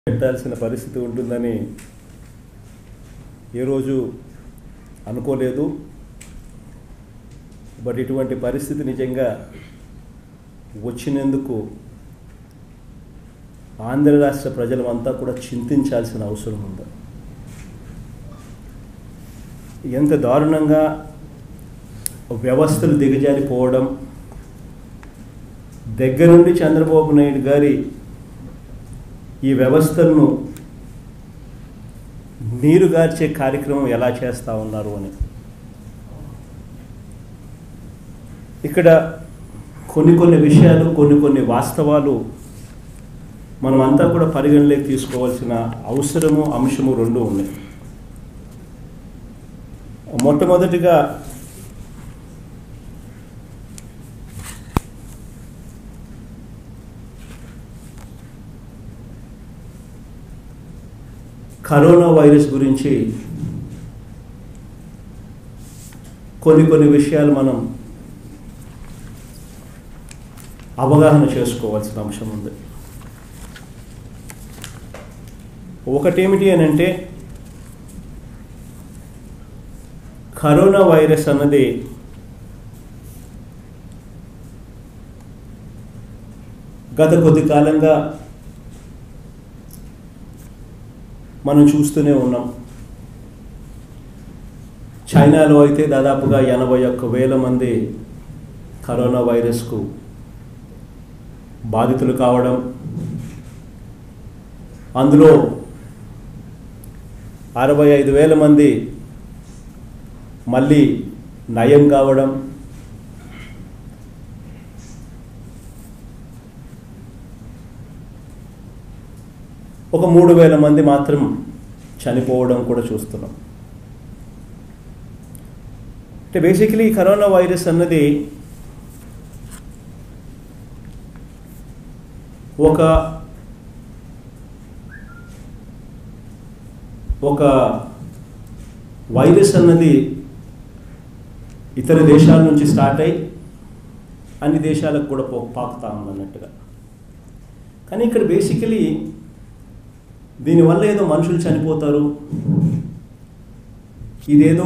పెట్టాల్సిన పరిస్థితి ఉంటుందని ఏ రోజు అనుకోలేదు బట్ ఇటువంటి పరిస్థితి నిజంగా వచ్చినందుకు ఆంధ్ర రాష్ట్ర ప్రజలమంతా కూడా చింతించాల్సిన అవసరం ఉంది ఎంత దారుణంగా వ్యవస్థలు దిగజారిపోవడం దగ్గరుండి చంద్రబాబు నాయుడు గారి ఈ వ్యవస్థలను నీరుగార్చే కార్యక్రమం ఎలా చేస్తూ ఉన్నారు అని ఇక్కడ కొన్ని కొన్ని విషయాలు కొన్ని కొన్ని వాస్తవాలు మనమంతా కూడా పరిగణలోకి తీసుకోవాల్సిన అవసరము అంశము రెండు ఉన్నాయి మొట్టమొదటిగా కరోనా వైరస్ గురించి కొన్ని కొన్ని విషయాలు మనం అవగాహన చేసుకోవాల్సిన అంశం ఉంది ఒకటేమిటి అని అంటే కరోనా వైరస్ అన్నది గత కొద్ది కాలంగా మనం చూస్తూనే ఉన్నాం చైనాలో అయితే దాదాపుగా ఎనభై ఒక్క వేల మంది కరోనా వైరస్కు బాధితులు కావడం అందులో అరవై ఐదు వేల మంది మళ్ళీ నయం కావడం ఒక మూడు వేల మంది మాత్రం చనిపోవడం కూడా చూస్తున్నాం అంటే బేసికలీ కరోనా వైరస్ అన్నది ఒక ఒక వైరస్ అన్నది ఇతర దేశాల నుంచి స్టార్ట్ అయ్యి అన్ని దేశాలకు కూడా పో పాకుతా ఉందన్నట్టుగా కానీ ఇక్కడ బేసికలీ దీనివల్ల ఏదో మనుషులు చనిపోతారు ఇదేదో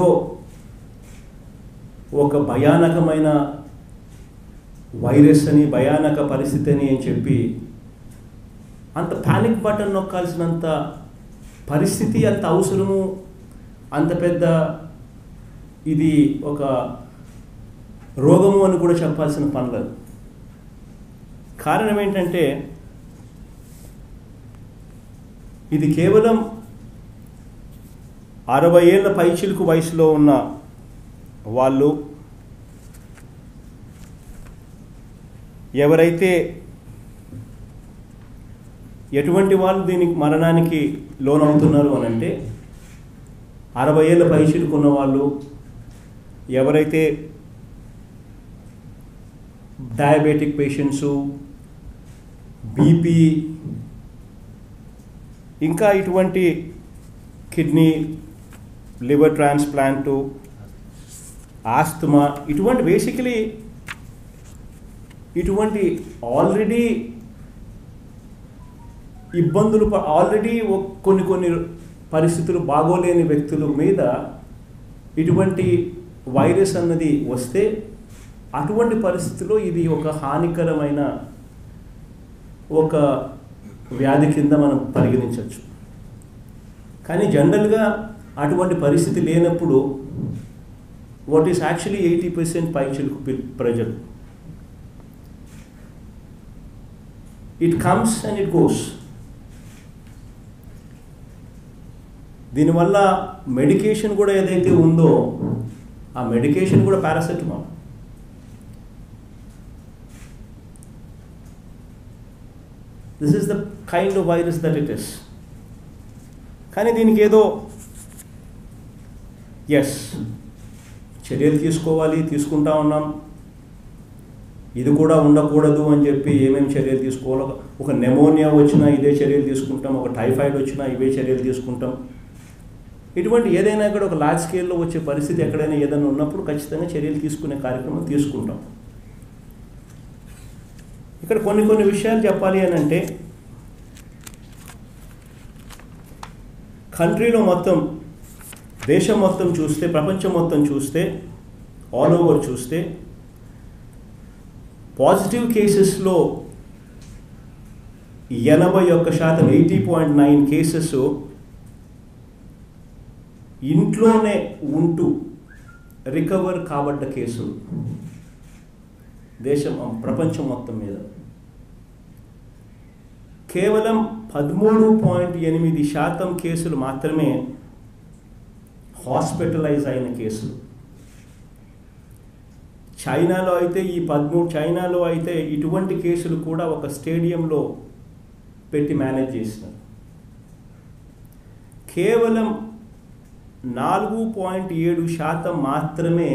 ఒక భయానకమైన వైరస్ అని భయానక పరిస్థితి అని అని చెప్పి అంత పానిక్ బటన్ నొక్కాల్సినంత పరిస్థితి అంత అవసరము అంత పెద్ద ఇది ఒక రోగము అని కూడా చెప్పాల్సిన పనులేదు కారణం ఏంటంటే ఇది కేవలం అరవై ఏళ్ళ పైచిలుకు వయసులో ఉన్న వాళ్ళు ఎవరైతే ఎటువంటి వాళ్ళు దీనికి మరణానికి లోనవుతున్నారు అని అంటే అరవై ఏళ్ళ పైచిలుకు ఉన్న వాళ్ళు ఎవరైతే డయాబెటిక్ పేషెంట్సు బీపీ ఇంకా ఇటువంటి కిడ్నీ లివర్ ట్రాన్స్ప్లాంటు ఆస్తమా ఇటువంటి బేసికలీ ఇటువంటి ఆల్రెడీ ఇబ్బందులు ఆల్రెడీ కొన్ని కొన్ని పరిస్థితులు బాగోలేని వ్యక్తుల మీద ఇటువంటి వైరస్ అన్నది వస్తే అటువంటి పరిస్థితుల్లో ఇది ఒక హానికరమైన ఒక వ్యాధి కింద మనం పరిగణించవచ్చు కానీ జనరల్గా అటువంటి పరిస్థితి లేనప్పుడు what is actually eighty percent పైచిలకు ప్రజలు it comes and it goes దీనివల్ల మెడికేషన్ కూడా ఏదైతే ఉందో ఆ మెడికేషన్ కూడా paracetamol this is the kind of virus that it is కానీ దీనికి ఏదో ఎస్ చర్యలు తీసుకోవాలి తీసుకుంటా ఉన్నాం ఇది కూడా ఉండకూడదు అని చెప్పి ఏమేమి చర్యలు తీసుకోవాలో ఒక నెమోనియా వచ్చినా ఇదే చర్యలు తీసుకుంటాం ఒక టైఫాయిడ్ వచ్చినా ఇవే చర్యలు తీసుకుంటాం ఇటువంటి ఏదైనా కూడా ఒక లార్జ్ స్కేల్లో వచ్చే పరిస్థితి ఎక్కడైనా ఏదైనా ఉన్నప్పుడు ఖచ్చితంగా చర్యలు తీసుకునే కార్యక్రమం తీసుకుంటాం ఇక్కడ కొన్ని కొన్ని విషయాలు చెప్పాలి అని అంటే కంట్రీలో మొత్తం దేశం మొత్తం చూస్తే ప్రపంచం మొత్తం చూస్తే ఆల్ ఓవర్ చూస్తే పాజిటివ్ కేసెస్లో ఎనభై ఒక్క శాతం ఎయిటీ పాయింట్ నైన్ కేసెస్ ఇంట్లోనే ఉంటూ రికవర్ కాబడ్డ కేసులు దేశం ప్రపంచం మొత్తం మీద కేవలం పదమూడు పాయింట్ ఎనిమిది శాతం కేసులు మాత్రమే హాస్పిటలైజ్ అయిన కేసులు చైనాలో అయితే ఈ పదమూడు చైనాలో అయితే ఇటువంటి కేసులు కూడా ఒక స్టేడియంలో పెట్టి మేనేజ్ చేసినారు కేవలం నాలుగు పాయింట్ ఏడు శాతం మాత్రమే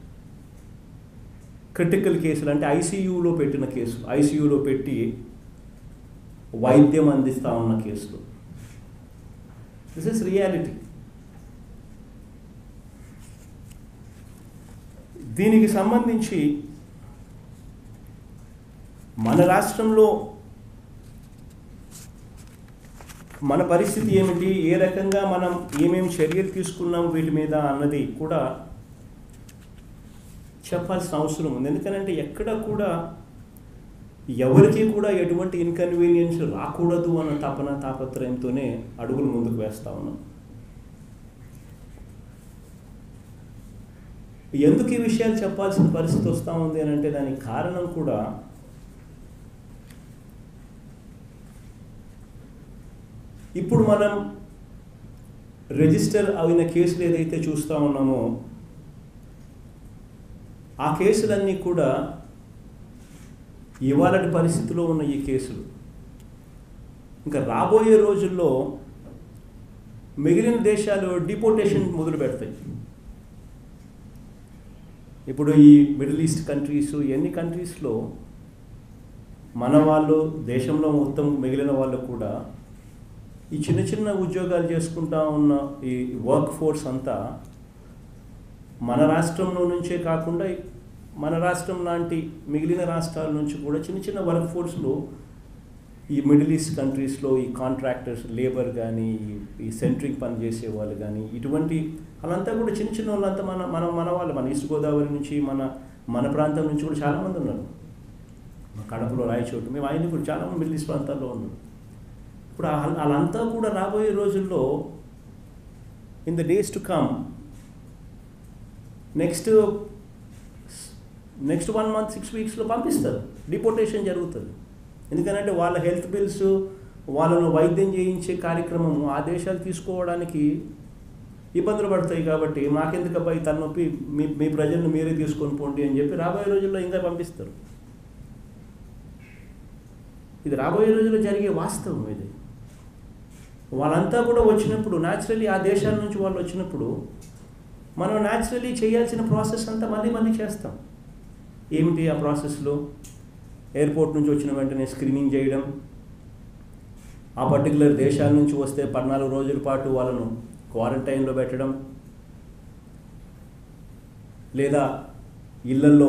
క్రిటికల్ కేసులు అంటే ఐసీయూలో పెట్టిన కేసులు ఐసీయూలో పెట్టి వైద్యం అందిస్తూ ఉన్న కేసులు దిస్ ఇస్ రియాలిటీ దీనికి సంబంధించి మన రాష్ట్రంలో మన పరిస్థితి ఏమిటి ఏ రకంగా మనం ఏమేమి చర్యలు తీసుకున్నాం వీటి మీద అన్నది కూడా చెప్పాల్సిన అవసరం ఉంది ఎందుకనంటే ఎక్కడ కూడా ఎవరికి కూడా ఎటువంటి ఇన్కన్వీనియన్స్ రాకూడదు అన్న తపన తాపత్రయంతోనే అడుగులు ముందుకు వేస్తా ఉన్నాం ఎందుకు ఈ విషయాలు చెప్పాల్సిన పరిస్థితి వస్తూ ఉంది అని అంటే దానికి కారణం కూడా ఇప్పుడు మనం రిజిస్టర్ అయిన కేసులు ఏదైతే చూస్తూ ఉన్నామో ఆ కేసులన్నీ కూడా ఇవాళటి పరిస్థితిలో ఉన్న ఈ కేసులు ఇంకా రాబోయే రోజుల్లో మిగిలిన దేశాలు డిపోటేషన్ మొదలు పెడతాయి ఇప్పుడు ఈ మిడిల్ ఈస్ట్ కంట్రీస్ ఎన్ని కంట్రీస్లో మన వాళ్ళు దేశంలో మొత్తం మిగిలిన వాళ్ళు కూడా ఈ చిన్న చిన్న ఉద్యోగాలు చేసుకుంటా ఉన్న ఈ వర్క్ ఫోర్స్ అంతా మన రాష్ట్రంలో నుంచే కాకుండా మన రాష్ట్రం లాంటి మిగిలిన రాష్ట్రాల నుంచి కూడా చిన్న చిన్న వర్క్ ఫోర్స్లో ఈ మిడిల్ ఈస్ట్ కంట్రీస్లో ఈ కాంట్రాక్టర్స్ లేబర్ కానీ ఈ సెంట్రింగ్ పని చేసే వాళ్ళు కానీ ఇటువంటి వాళ్ళంతా కూడా చిన్న చిన్న వాళ్ళంతా మన మన మన వాళ్ళు మన ఈస్ట్ గోదావరి నుంచి మన మన ప్రాంతం నుంచి కూడా చాలామంది ఉన్నారు కడపలో రాయచోటు మేము ఆయన కూడా చాలామంది మిడిల్ ఈస్ట్ ప్రాంతాల్లో ఉన్నారు ఇప్పుడు వాళ్ళంతా కూడా రాబోయే రోజుల్లో in the days to come next next one month six వీక్స్లో పంపిస్తారు డిపోటేషన్ జరుగుతుంది ఎందుకంటే వాళ్ళ హెల్త్ బిల్స్ వాళ్ళను వైద్యం చేయించే కార్యక్రమం ఆ దేశాలు తీసుకోవడానికి ఇబ్బందులు పడతాయి కాబట్టి మాకెందుకు అబ్బాయి తలనొప్పి మీ మీ ప్రజలను మీరే తీసుకొని పోండి అని చెప్పి రాబోయే రోజుల్లో ఇంకా పంపిస్తారు ఇది రాబోయే రోజుల్లో జరిగే వాస్తవం ఇది వాళ్ళంతా కూడా వచ్చినప్పుడు న్యాచురల్లీ ఆ దేశాల నుంచి వాళ్ళు వచ్చినప్పుడు మనం న్యాచురల్లీ చేయాల్సిన ప్రాసెస్ అంతా మళ్ళీ మళ్ళీ చేస్తాం ఏమిటి ఆ ప్రాసెస్లో ఎయిర్పోర్ట్ నుంచి వచ్చిన వెంటనే స్క్రీనింగ్ చేయడం ఆ పర్టికులర్ దేశాల నుంచి వస్తే పద్నాలుగు రోజుల పాటు వాళ్ళను క్వారంటైన్లో పెట్టడం లేదా ఇళ్లల్లో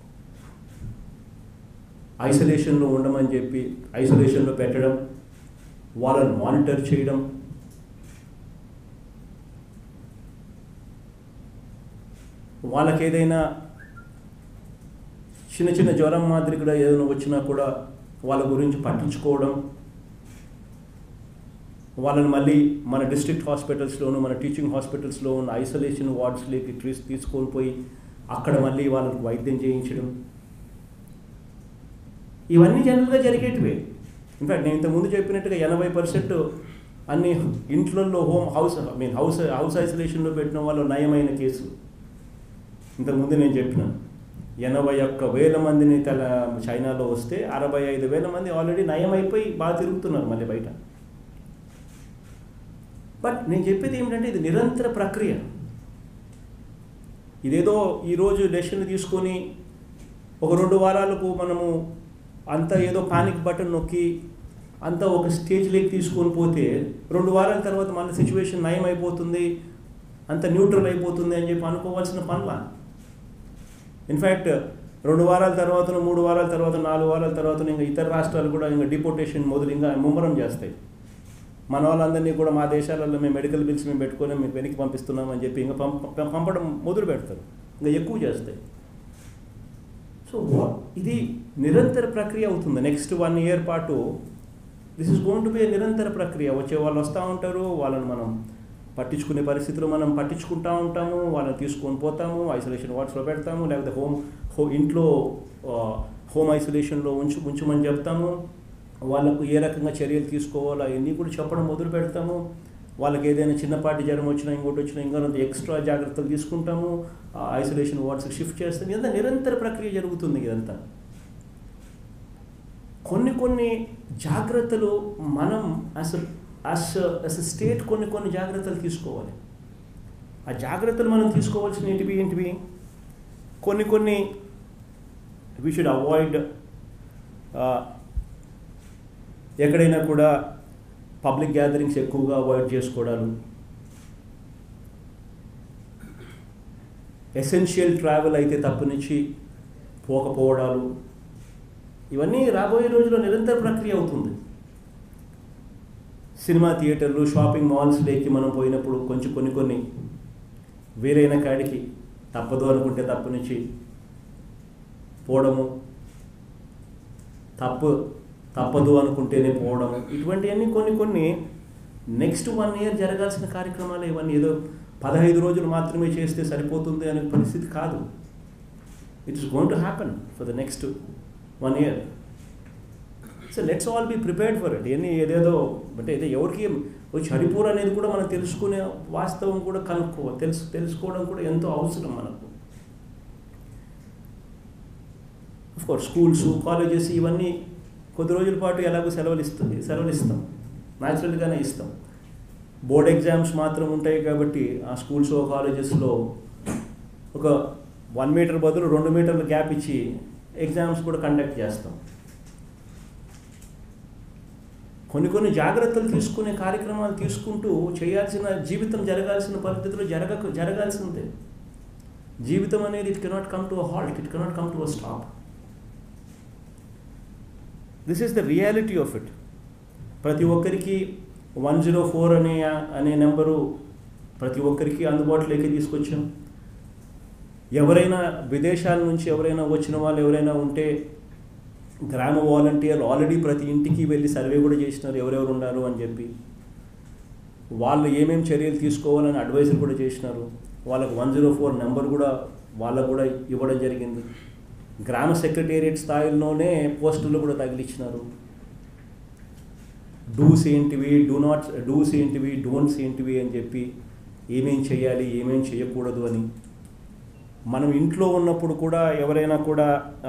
ఐసోలేషన్లో ఉండమని చెప్పి ఐసోలేషన్లో పెట్టడం వాళ్ళని మానిటర్ చేయడం వాళ్ళకి ఏదైనా చిన్న చిన్న జ్వరం మాదిరి కూడా ఏదైనా వచ్చినా కూడా వాళ్ళ గురించి పట్టించుకోవడం వాళ్ళని మళ్ళీ మన డిస్ట్రిక్ట్ హాస్పిటల్స్లోను మన టీచింగ్ హాస్పిటల్స్లో ఉన్న ఐసోలేషన్ వార్డ్స్లోకి ట్రీస్ తీసుకొని పోయి అక్కడ మళ్ళీ వాళ్ళకి వైద్యం చేయించడం ఇవన్నీ జనరల్గా జరిగేటివే ఇన్ఫాక్ట్ నేను ఇంతకుముందు చెప్పినట్టుగా ఎనభై పర్సెంట్ అన్ని ఇంట్లలో home house I mean house house ఐసోలేషన్లో పెట్టిన వాళ్ళు నయమైన కేసులు ఇంతకుముందు నేను చెప్పిన ఎనభై ఒక్క వేల మందిని తెల చైనాలో వస్తే అరవై ఐదు వేల మంది ఆల్రెడీ నయమైపోయి బాగా తిరుగుతున్నారు మళ్ళీ బయట బట్ నేను చెప్పేది ఏమిటంటే ఇది నిరంతర ప్రక్రియ ఇదేదో ఈరోజు డెసిషన్ తీసుకొని ఒక రెండు వారాలకు మనము అంత ఏదో పానిక్ బటన్ నొక్కి అంతా ఒక స్టేజ్లోకి తీసుకొని పోతే రెండు వారాల తర్వాత మన సిచ్యువేషన్ నయం అయిపోతుంది అంత న్యూట్రల్ అయిపోతుంది అని చెప్పి అనుకోవాల్సిన పనుల ఇన్ఫ్యాక్ట్ రెండు వారాల తర్వాత మూడు వారాల తర్వాత నాలుగు వారాల తర్వాత ఇంకా ఇతర రాష్ట్రాలు కూడా ఇంకా డిపోటేషన్ మొదలు ఇంకా ముమ్మరం చేస్తాయి మన వాళ్ళందరినీ కూడా మా దేశాలలో మేము మెడికల్ బిల్స్ మేము పెట్టుకొని మీకు వెనక్కి పంపిస్తున్నాం అని చెప్పి ఇంకా పంప పంపడం మొదలు పెడతారు ఇంకా ఎక్కువ చేస్తాయి సో ఇది నిరంతర ప్రక్రియ అవుతుంది నెక్స్ట్ వన్ ఇయర్ పాటు this is going to be నిరంతర ప్రక్రియ వచ్చే వాళ్ళు వస్తూ ఉంటారు వాళ్ళని మనం పట్టించుకునే పరిస్థితులు మనం పట్టించుకుంటూ ఉంటాము వాళ్ళని తీసుకొని పోతాము ఐసోలేషన్ వార్డ్స్లో పెడతాము లేకపోతే హోమ్ హో ఇంట్లో హోమ్ ఐసోలేషన్లో ఉంచు ఉంచమని చెప్తాము వాళ్ళకు ఏ రకంగా చర్యలు తీసుకోవాలో అవన్నీ కూడా చెప్పడం మొదలు పెడతాము వాళ్ళకి ఏదైనా చిన్నపాటి జ్వరం వచ్చినా ఇంకోటి వచ్చినా ఇంకా ఎక్స్ట్రా జాగ్రత్తలు తీసుకుంటాము ఐసోలేషన్ వార్డ్స్కి షిఫ్ట్ చేస్తాం ఇదంతా నిరంతర ప్రక్రియ జరుగుతుంది ఇదంతా కొన్ని కొన్ని జాగ్రత్తలు మనం అసలు అస్ అస్ స్టేట్ కొన్ని కొన్ని జాగ్రత్తలు తీసుకోవాలి ఆ జాగ్రత్తలు మనం తీసుకోవాల్సిన ఏంటివి ఏంటివి కొన్ని కొన్ని వీ షుడ్ అవాయిడ్ ఎక్కడైనా కూడా పబ్లిక్ గ్యాదరింగ్స్ ఎక్కువగా అవాయిడ్ చేసుకోవడాలు ఎసెన్షియల్ ట్రావెల్ అయితే తప్పనిచ్చి పోకపోవడాలు ఇవన్నీ రాబోయే రోజుల్లో నిరంతర ప్రక్రియ అవుతుంది సినిమా థియేటర్లు షాపింగ్ మాల్స్ లేకి మనం పోయినప్పుడు కొంచెం కొన్ని కొన్ని వీలైన కాడికి తప్పదు అనుకుంటే తప్పనిచ్చి పోవడము తప్పు తప్పదు అనుకుంటేనే పోవడం ఇటువంటివన్నీ కొన్ని కొన్ని నెక్స్ట్ వన్ ఇయర్ జరగాల్సిన కార్యక్రమాలు ఇవన్నీ ఏదో పదహైదు రోజులు మాత్రమే చేస్తే సరిపోతుంది అనే పరిస్థితి కాదు it is going to happen for the next one year so let's all be prepared for it ఇవన్నీ ఏదేదో అంటే ఏదో ఎవరికి హరిపూర్ అనేది కూడా మనం తెలుసుకునే వాస్తవం కూడా కనుక్కో తెలుసు తెలుసుకోవడం కూడా ఎంతో అవసరం మనకు కోర్స్ స్కూల్స్ కాలేజెస్ ఇవన్నీ కొద్ది రోజుల పాటు ఎలాగో సెలవులు ఇస్తుంది సెలవులు ఇస్తాం న్యాచురల్గానే ఇస్తాం బోర్డ్ ఎగ్జామ్స్ మాత్రం ఉంటాయి కాబట్టి ఆ స్కూల్స్ కాలేజెస్లో ఒక వన్ మీటర్ బదులు రెండు మీటర్ల గ్యాప్ ఇచ్చి ఎగ్జామ్స్ కూడా కండక్ట్ చేస్తాం కొన్ని కొన్ని జాగ్రత్తలు తీసుకునే కార్యక్రమాలు తీసుకుంటూ చేయాల్సిన జీవితం జరగాల్సిన పరిస్థితులు జరగ జరగాల్సిందే జీవితం అనేది it cannot come to a halt it cannot come to a stop this is the reality of it ప్రతి ఒక్కరికి వన్ జీరో ఫోర్ అనే అనే నెంబరు ప్రతి ఒక్కరికి అందుబాటులోకి తీసుకొచ్చాం ఎవరైనా విదేశాల నుంచి ఎవరైనా వచ్చిన వాళ్ళు ఎవరైనా ఉంటే గ్రామ వాలంటీర్లు ఆల్రెడీ ప్రతి ఇంటికి వెళ్ళి సర్వే కూడా చేసినారు ఎవరెవరు ఉన్నారు అని చెప్పి వాళ్ళు ఏమేమి చర్యలు తీసుకోవాలని అడ్వైజర్ కూడా చేసినారు వాళ్ళకి వన్ జీరో ఫోర్ నెంబర్ కూడా వాళ్ళకు కూడా ఇవ్వడం జరిగింది గ్రామ సెక్రటేరియట్ స్థాయిలోనే పోస్టులు కూడా తగిలిచ్చినారు డూస్ ఏంటివి డూ నాట్ డూస్ ఏంటివి డోంట్స్ ఏంటివి అని చెప్పి ఏమేం చేయాలి ఏమేం చేయకూడదు అని మనం ఇంట్లో ఉన్నప్పుడు కూడా ఎవరైనా కూడా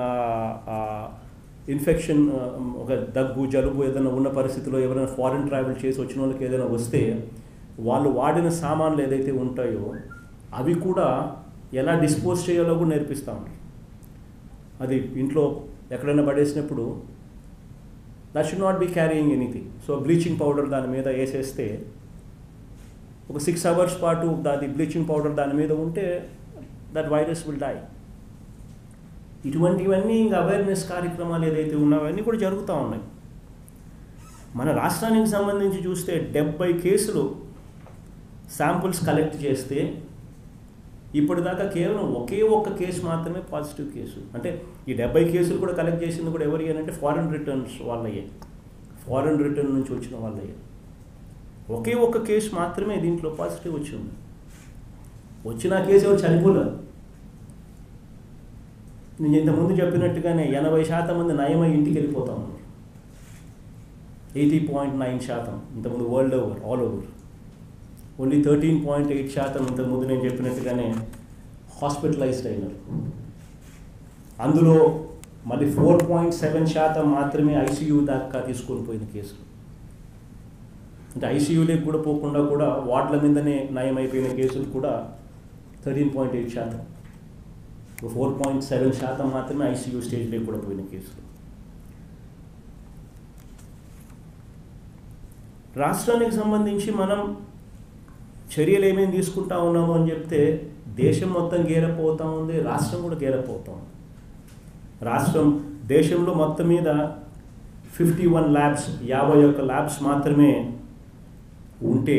ఇన్ఫెక్షన్ ఒక దగ్గు జలుబు ఏదైనా ఉన్న పరిస్థితిలో ఎవరైనా ఫారిన్ ట్రావెల్ చేసి వచ్చిన వాళ్ళకి ఏదైనా వస్తే వాళ్ళు వాడిన సామాన్లు ఏదైతే ఉంటాయో అవి కూడా ఎలా డిస్పోజ్ చేయాలో కూడా నేర్పిస్తూ ఉంటారు అది ఇంట్లో ఎక్కడైనా పడేసినప్పుడు that should not be carrying anything so bleaching powder దాని మీద వేసేస్తే ఒక సిక్స్ అవర్స్ పాటు దాని బ్లీచింగ్ పౌడర్ దాని మీద ఉంటే దట్ వైరస్ విల్ డై ఇటువంటివన్నీ ఇంకా అవేర్నెస్ కార్యక్రమాలు ఏదైతే ఉన్నాయో అవన్నీ కూడా జరుగుతూ ఉన్నాయి మన రాష్ట్రానికి సంబంధించి చూస్తే డెబ్బై కేసులు శాంపుల్స్ కలెక్ట్ చేస్తే ఇప్పటిదాకా కేవలం ఒకే ఒక్క కేసు మాత్రమే పాజిటివ్ కేసు అంటే ఈ డెబ్బై కేసులు కూడా కలెక్ట్ చేసింది కూడా ఎవరి అంటే ఫారెన్ రిటర్న్స్ వాళ్ళయ్యే ఫారెన్ రిటర్న్ నుంచి వచ్చిన వాళ్ళయ్యే ఒకే ఒక్క కేసు మాత్రమే దీంట్లో పాజిటివ్ వచ్చింది వచ్చిన కేసు ఎవరు చనిపోలేదు నేను ఇంతకుముందు చెప్పినట్టుగానే ఎనభై శాతం మంది నయమై ఇంటికి వెళ్ళిపోతా ఉన్నారు ఎయిటీ పాయింట్ నైన్ శాతం ఇంతకుముందు world over all over only thirteen point eight శాతం ఇంతకుముందు నేను చెప్పినట్టుగానే హాస్పిటలైజ్డ్ అయినారు అందులో మళ్ళీ ఫోర్ పాయింట్ సెవెన్ శాతం మాత్రమే ఐసీయూ దాకా తీసుకొని పోయిన కేసులు అంటే ఐసీయూలోకి కూడా పోకుండా కూడా వార్డుల మీదనే నయమైపోయిన కేసులు కూడా థర్టీన్ పాయింట్ ఎయిట్ శాతం ఫోర్ పాయింట్ సెవెన్ శాతం మాత్రమే ఐసీయూ స్టేజ్లోకి కూడా పోయిన కేసులు రాష్ట్రానికి సంబంధించి మనం చర్యలు ఏమేమి తీసుకుంటా ఉన్నాము అని చెప్తే దేశం మొత్తం గేరప్ అవుతూ ఉంది రాష్ట్రం కూడా గేరప్ అవుతా ఉంది రాష్ట్రం దేశంలో మొత్తం మీద ఫిఫ్టీ వన్ ల్యాబ్స్ యాభై ఒక్క ల్యాబ్స్ మాత్రమే ఉంటే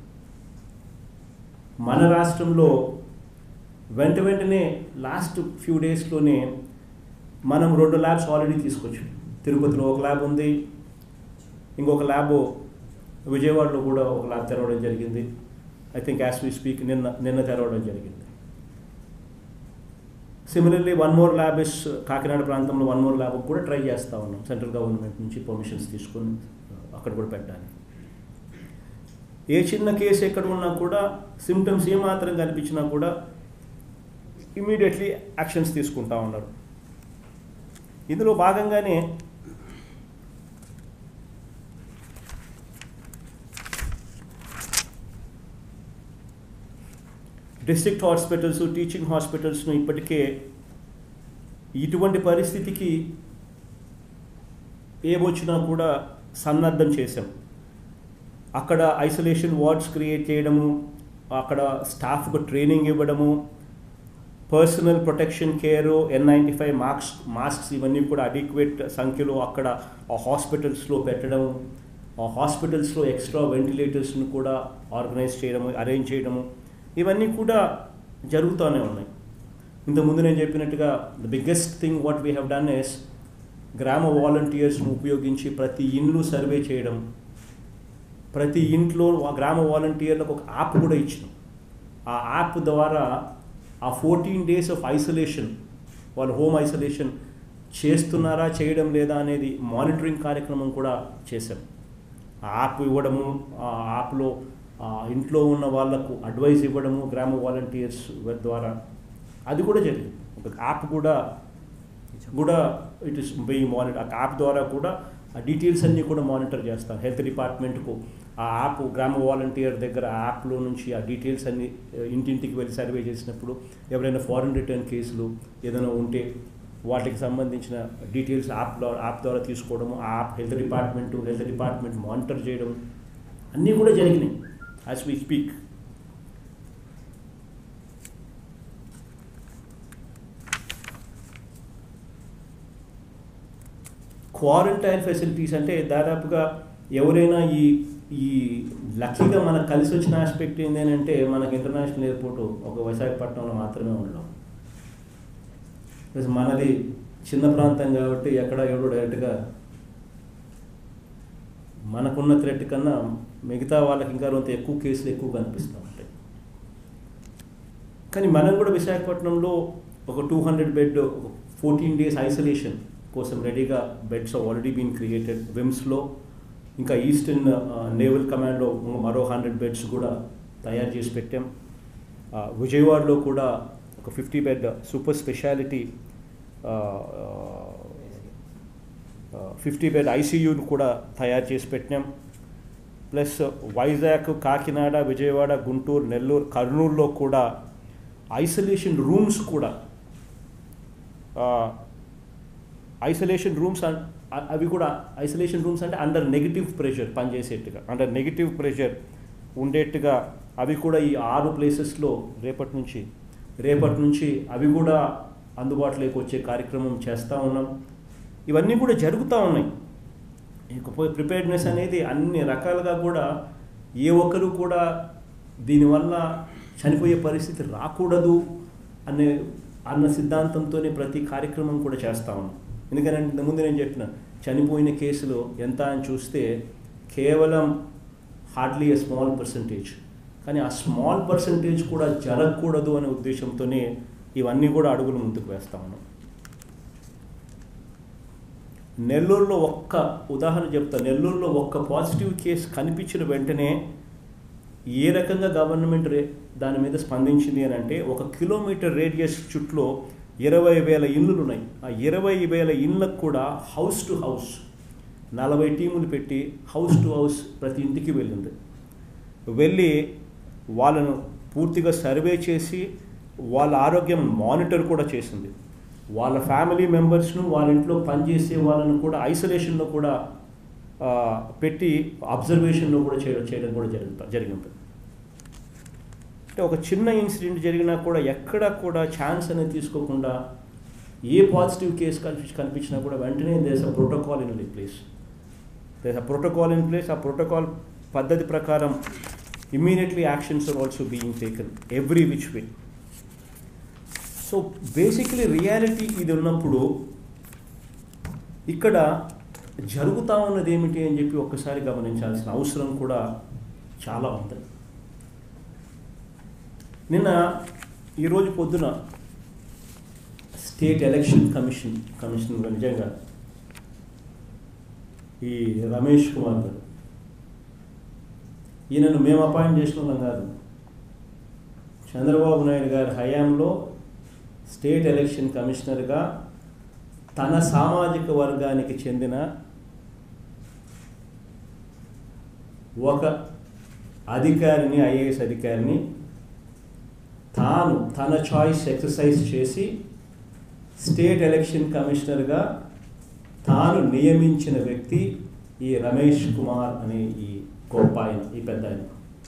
మన రాష్ట్రంలో వెంట వెంటనే లాస్ట్ ఫ్యూ డేస్లోనే మనం రెండు ల్యాబ్స్ ఆల్రెడీ తీసుకొచ్చాం తిరుపతిలో ఒక ల్యాబ్ ఉంది ఇంకొక ల్యాబ్ విజయవాడలో కూడా ఒక ల్యాబ్ తెరవడం జరిగింది I think as we speak నిన్న నిన్న తెరవడం జరిగింది similarly one more lab is Kakinada ప్రాంతంలో వన్ మోర్ ల్యాబ్ కూడా ట్రై చేస్తూ ఉన్నాం సెంట్రల్ గవర్నమెంట్ నుంచి పర్మిషన్స్ తీసుకొని అక్కడ కూడా పెట్టాలి ఏ చిన్న కేసు ఎక్కడ ఉన్నా కూడా సిమ్టమ్స్ ఏమాత్రం కనిపించినా కూడా ఇమీడియట్లీ యాక్షన్స్ తీసుకుంటా ఉన్నారు ఇందులో భాగంగానే డిస్ట్రిక్ట్ హాస్పిటల్స్ టీచింగ్ హాస్పిటల్స్ను ఇప్పటికే ఇటువంటి పరిస్థితికి ఏమొచ్చినా కూడా సన్నద్ధం చేశాం అక్కడ ఐసోలేషన్ వార్డ్స్ క్రియేట్ చేయడము అక్కడ స్టాఫ్కు ట్రైనింగ్ ఇవ్వడము personal protection care N ninety five marks masks ఇవన్నీ కూడా అడిక్వేట్ సంఖ్యలో అక్కడ ఆ హాస్పిటల్స్లో పెట్టడం ఆ హాస్పిటల్స్లో ఎక్స్ట్రా వెంటిలేటర్స్ని కూడా ఆర్గనైజ్ చేయడము అరేంజ్ చేయడము ఇవన్నీ కూడా జరుగుతూనే ఉన్నాయి ఇంతకుముందు నేను చెప్పినట్టుగా the biggest thing what we have done is గ్రామ వాలంటీర్స్ను ఉపయోగించి ప్రతి ఇండ్లు సర్వే చేయడం ప్రతి ఇంట్లో ఆ గ్రామ వాలంటీర్లకు ఒక యాప్ కూడా ఇచ్చినాం ఆ యాప్ ద్వారా ఆ ఫోర్టీన్ డేస్ ఆఫ్ ఐసోలేషన్ వాళ్ళు హోమ్ ఐసోలేషన్ చేస్తున్నారా చేయడం లేదా అనేది మానిటరింగ్ కార్యక్రమం కూడా చేశాం ఆ యాప్ ఇవ్వడము ఆ యాప్లో ఆ ఇంట్లో ఉన్న వాళ్ళకు అడ్వైస్ ఇవ్వడము గ్రామ వాలంటీర్స్ ద్వారా అది కూడా జరిగింది ఒక యాప్ కూడా కూడా ఇట్ ఇస్ బెయింగ్ మానిటర్ ఆ యాప్ ద్వారా కూడా ఆ డీటెయిల్స్ అన్నీ కూడా మానిటర్ చేస్తాం హెల్త్ డిపార్ట్మెంట్కు ఆ యాప్ గ్రామ వాలంటీర్ దగ్గర ఆ యాప్లో నుంచి ఆ డీటెయిల్స్ అన్ని ఇంటింటికి వెళ్ళి సర్వే చేసినప్పుడు ఎవరైనా ఫారిన్ రిటర్న్ కేసులు ఏదైనా ఉంటే వాటికి సంబంధించిన డీటెయిల్స్ యాప్ ద్వారా యాప్ ద్వారా తీసుకోవడము ఆ app health department health department monitor చేయడం అన్నీ కూడా జరిగినాయి as we speak quarantine facilities అంటే దాదాపుగా ఎవరైనా ఈ ఈ లక్కీగా మనకు కలిసి వచ్చిన ఆస్పెక్ట్ ఏంటంటే మనకి ఇంటర్నేషనల్ ఎయిర్పోర్ట్ ఒక విశాఖపట్నంలో మాత్రమే ఉండడం ప్లస్ మనది చిన్న ప్రాంతం కాబట్టి ఎక్కడ ఎవడో డైరెక్ట్గా మనకున్న థ్రెట్ కన్నా మిగతా వాళ్ళకి ఇంకా కొంత ఎక్కువ కేసులు ఎక్కువ కనిపిస్తూ ఉంటాయి కానీ మనం కూడా విశాఖపట్నంలో ఒక two hundred bed fourteen days isolation కోసం రెడీగా బెడ్స్ ఆల్రెడీ బీన్ క్రియేటెడ్ విమ్స్లో ఇంకా ఈస్టర్న్ నేవల్ కమాండ్లో మరో హండ్రెడ్ బెడ్స్ కూడా తయారు చేసి పెట్టాం విజయవాడలో కూడా ఒక fifty bed super speciality fifty bed ఐసీయూని కూడా తయారు చేసి పెట్టినాం ప్లస్ వైజాగ్ కాకినాడ విజయవాడ గుంటూరు నెల్లూరు కర్నూలులో కూడా ఐసోలేషన్ రూమ్స్ కూడా ఐసోలేషన్ రూమ్స్ అవి కూడా ఐసోలేషన్ రూమ్స్ అంటే అండర్ నెగిటివ్ ప్రెషర్ పనిచేసేట్టుగా అండర్ నెగిటివ్ ప్రెషర్ ఉండేట్టుగా అవి కూడా ఈ ఆరు ప్లేసెస్లో రేపటి నుంచి రేపటి నుంచి అవి కూడా అందుబాటులోకి వచ్చే కార్యక్రమం చేస్తూ ఉన్నాం ఇవన్నీ కూడా జరుగుతూ ఉన్నాయి ఇకపోతే ప్రిపేర్డ్నెస్ అనేది అన్ని రకాలుగా కూడా ఏ ఒక్కరు కూడా దీనివల్ల చనిపోయే పరిస్థితి రాకూడదు అనే అన్న సిద్ధాంతంతోనే ప్రతి కార్యక్రమం కూడా చేస్తూ ఉన్నాం ఎందుకంటే ముందు నేను చెప్పిన చనిపోయిన కేసులు ఎంత అని చూస్తే కేవలం హార్డ్లీ ఏ స్మాల్ పర్సంటేజ్ కానీ ఆ స్మాల్ పర్సంటేజ్ కూడా జరగకూడదు అనే ఉద్దేశంతోనే ఇవన్నీ కూడా అడుగులు ముందుకు వేస్తా ఉన్నాం నెల్లూరులో ఒక్క ఉదాహరణ చెప్తా నెల్లూరులో ఒక్క పాజిటివ్ కేసు కనిపించిన వెంటనే ఏ రకంగా గవర్నమెంట్ రే దాని మీద స్పందించింది అని అంటే ఒక కిలోమీటర్ రేడియస్ చుట్టూ ఇరవై వేల ఇళ్ళు ఉన్నాయి ఆ ఇరవై వేల ఇళ్ళకు కూడా హౌస్ టు హౌస్ నలభై టీములు పెట్టి హౌస్ టు హౌస్ ప్రతి ఇంటికి వెళ్ళింది వెళ్ళి వాళ్ళను పూర్తిగా సర్వే చేసి వాళ్ళ ఆరోగ్యం మానిటర్ కూడా చేసింది వాళ్ళ ఫ్యామిలీ మెంబర్స్ను వాళ్ళ ఇంట్లో పనిచేసే వాళ్ళను కూడా ఐసోలేషన్లో కూడా పెట్టి అబ్జర్వేషన్లో కూడా చేయడం చేయడం కూడా జరుగుతా జరిగింది అంటే ఒక చిన్న ఇన్సిడెంట్ జరిగినా కూడా ఎక్కడ కూడా ఛాన్స్ అనేది తీసుకోకుండా ఏ పాజిటివ్ కేసు కనిపించి కనిపించినా కూడా వెంటనే దేశ ప్రోటోకాల్ ఇన్ ప్లేస్ దేశ ప్రోటోకాల్ ఇన్ ప్లేస్ ఆ ప్రోటోకాల్ పద్ధతి ప్రకారం immediately actions are also being taken every which way so basically reality ఇది ఉన్నప్పుడు ఇక్కడ జరుగుతూ ఉన్నది ఏమిటి అని చెప్పి ఒక్కసారి గమనించాల్సిన అవసరం కూడా చాలా ఉంది నిన్న ఈరోజు పొద్దున స్టేట్ ఎలక్షన్ కమిషన్ కమిషన్ నిజంగా ఈ రమేష్ కుమార్ గారు ఈయనను మేము అపాయింట్ చేసిన వాళ్ళం కాదు చంద్రబాబు నాయుడు గారి హయాంలో స్టేట్ ఎలక్షన్ కమిషనర్గా తన సామాజిక వర్గానికి చెందిన ఒక అధికారిని ఐఏఎస్ అధికారిని తాను తన చాయిస్ ఎక్సర్సైజ్ చేసి స్టేట్ ఎలక్షన్ కమిషనర్గా తాను నియమించిన వ్యక్తి ఈ రమేష్ కుమార్ అనే ఈ గొప్ప ఆయన ఈ పెద్ద ఆయన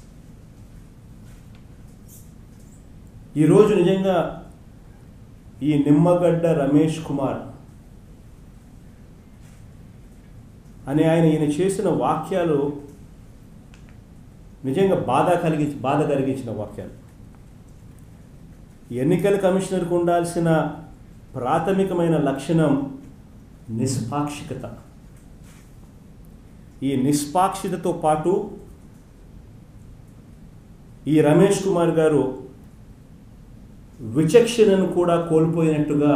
ఈరోజు నిజంగా ఈ నిమ్మగడ్డ రమేష్ కుమార్ అనే ఆయన ఈయన చేసిన వాక్యాలు నిజంగా బాధ కలిగి బాధ కలిగించిన వాక్యాలు ఎన్నికల కమిషనర్కు ఉండాల్సిన ప్రాథమికమైన లక్షణం నిష్పాక్షికత ఈ నిష్పాక్షితతో పాటు ఈ రమేష్ కుమార్ గారు విచక్షణను కూడా కోల్పోయినట్టుగా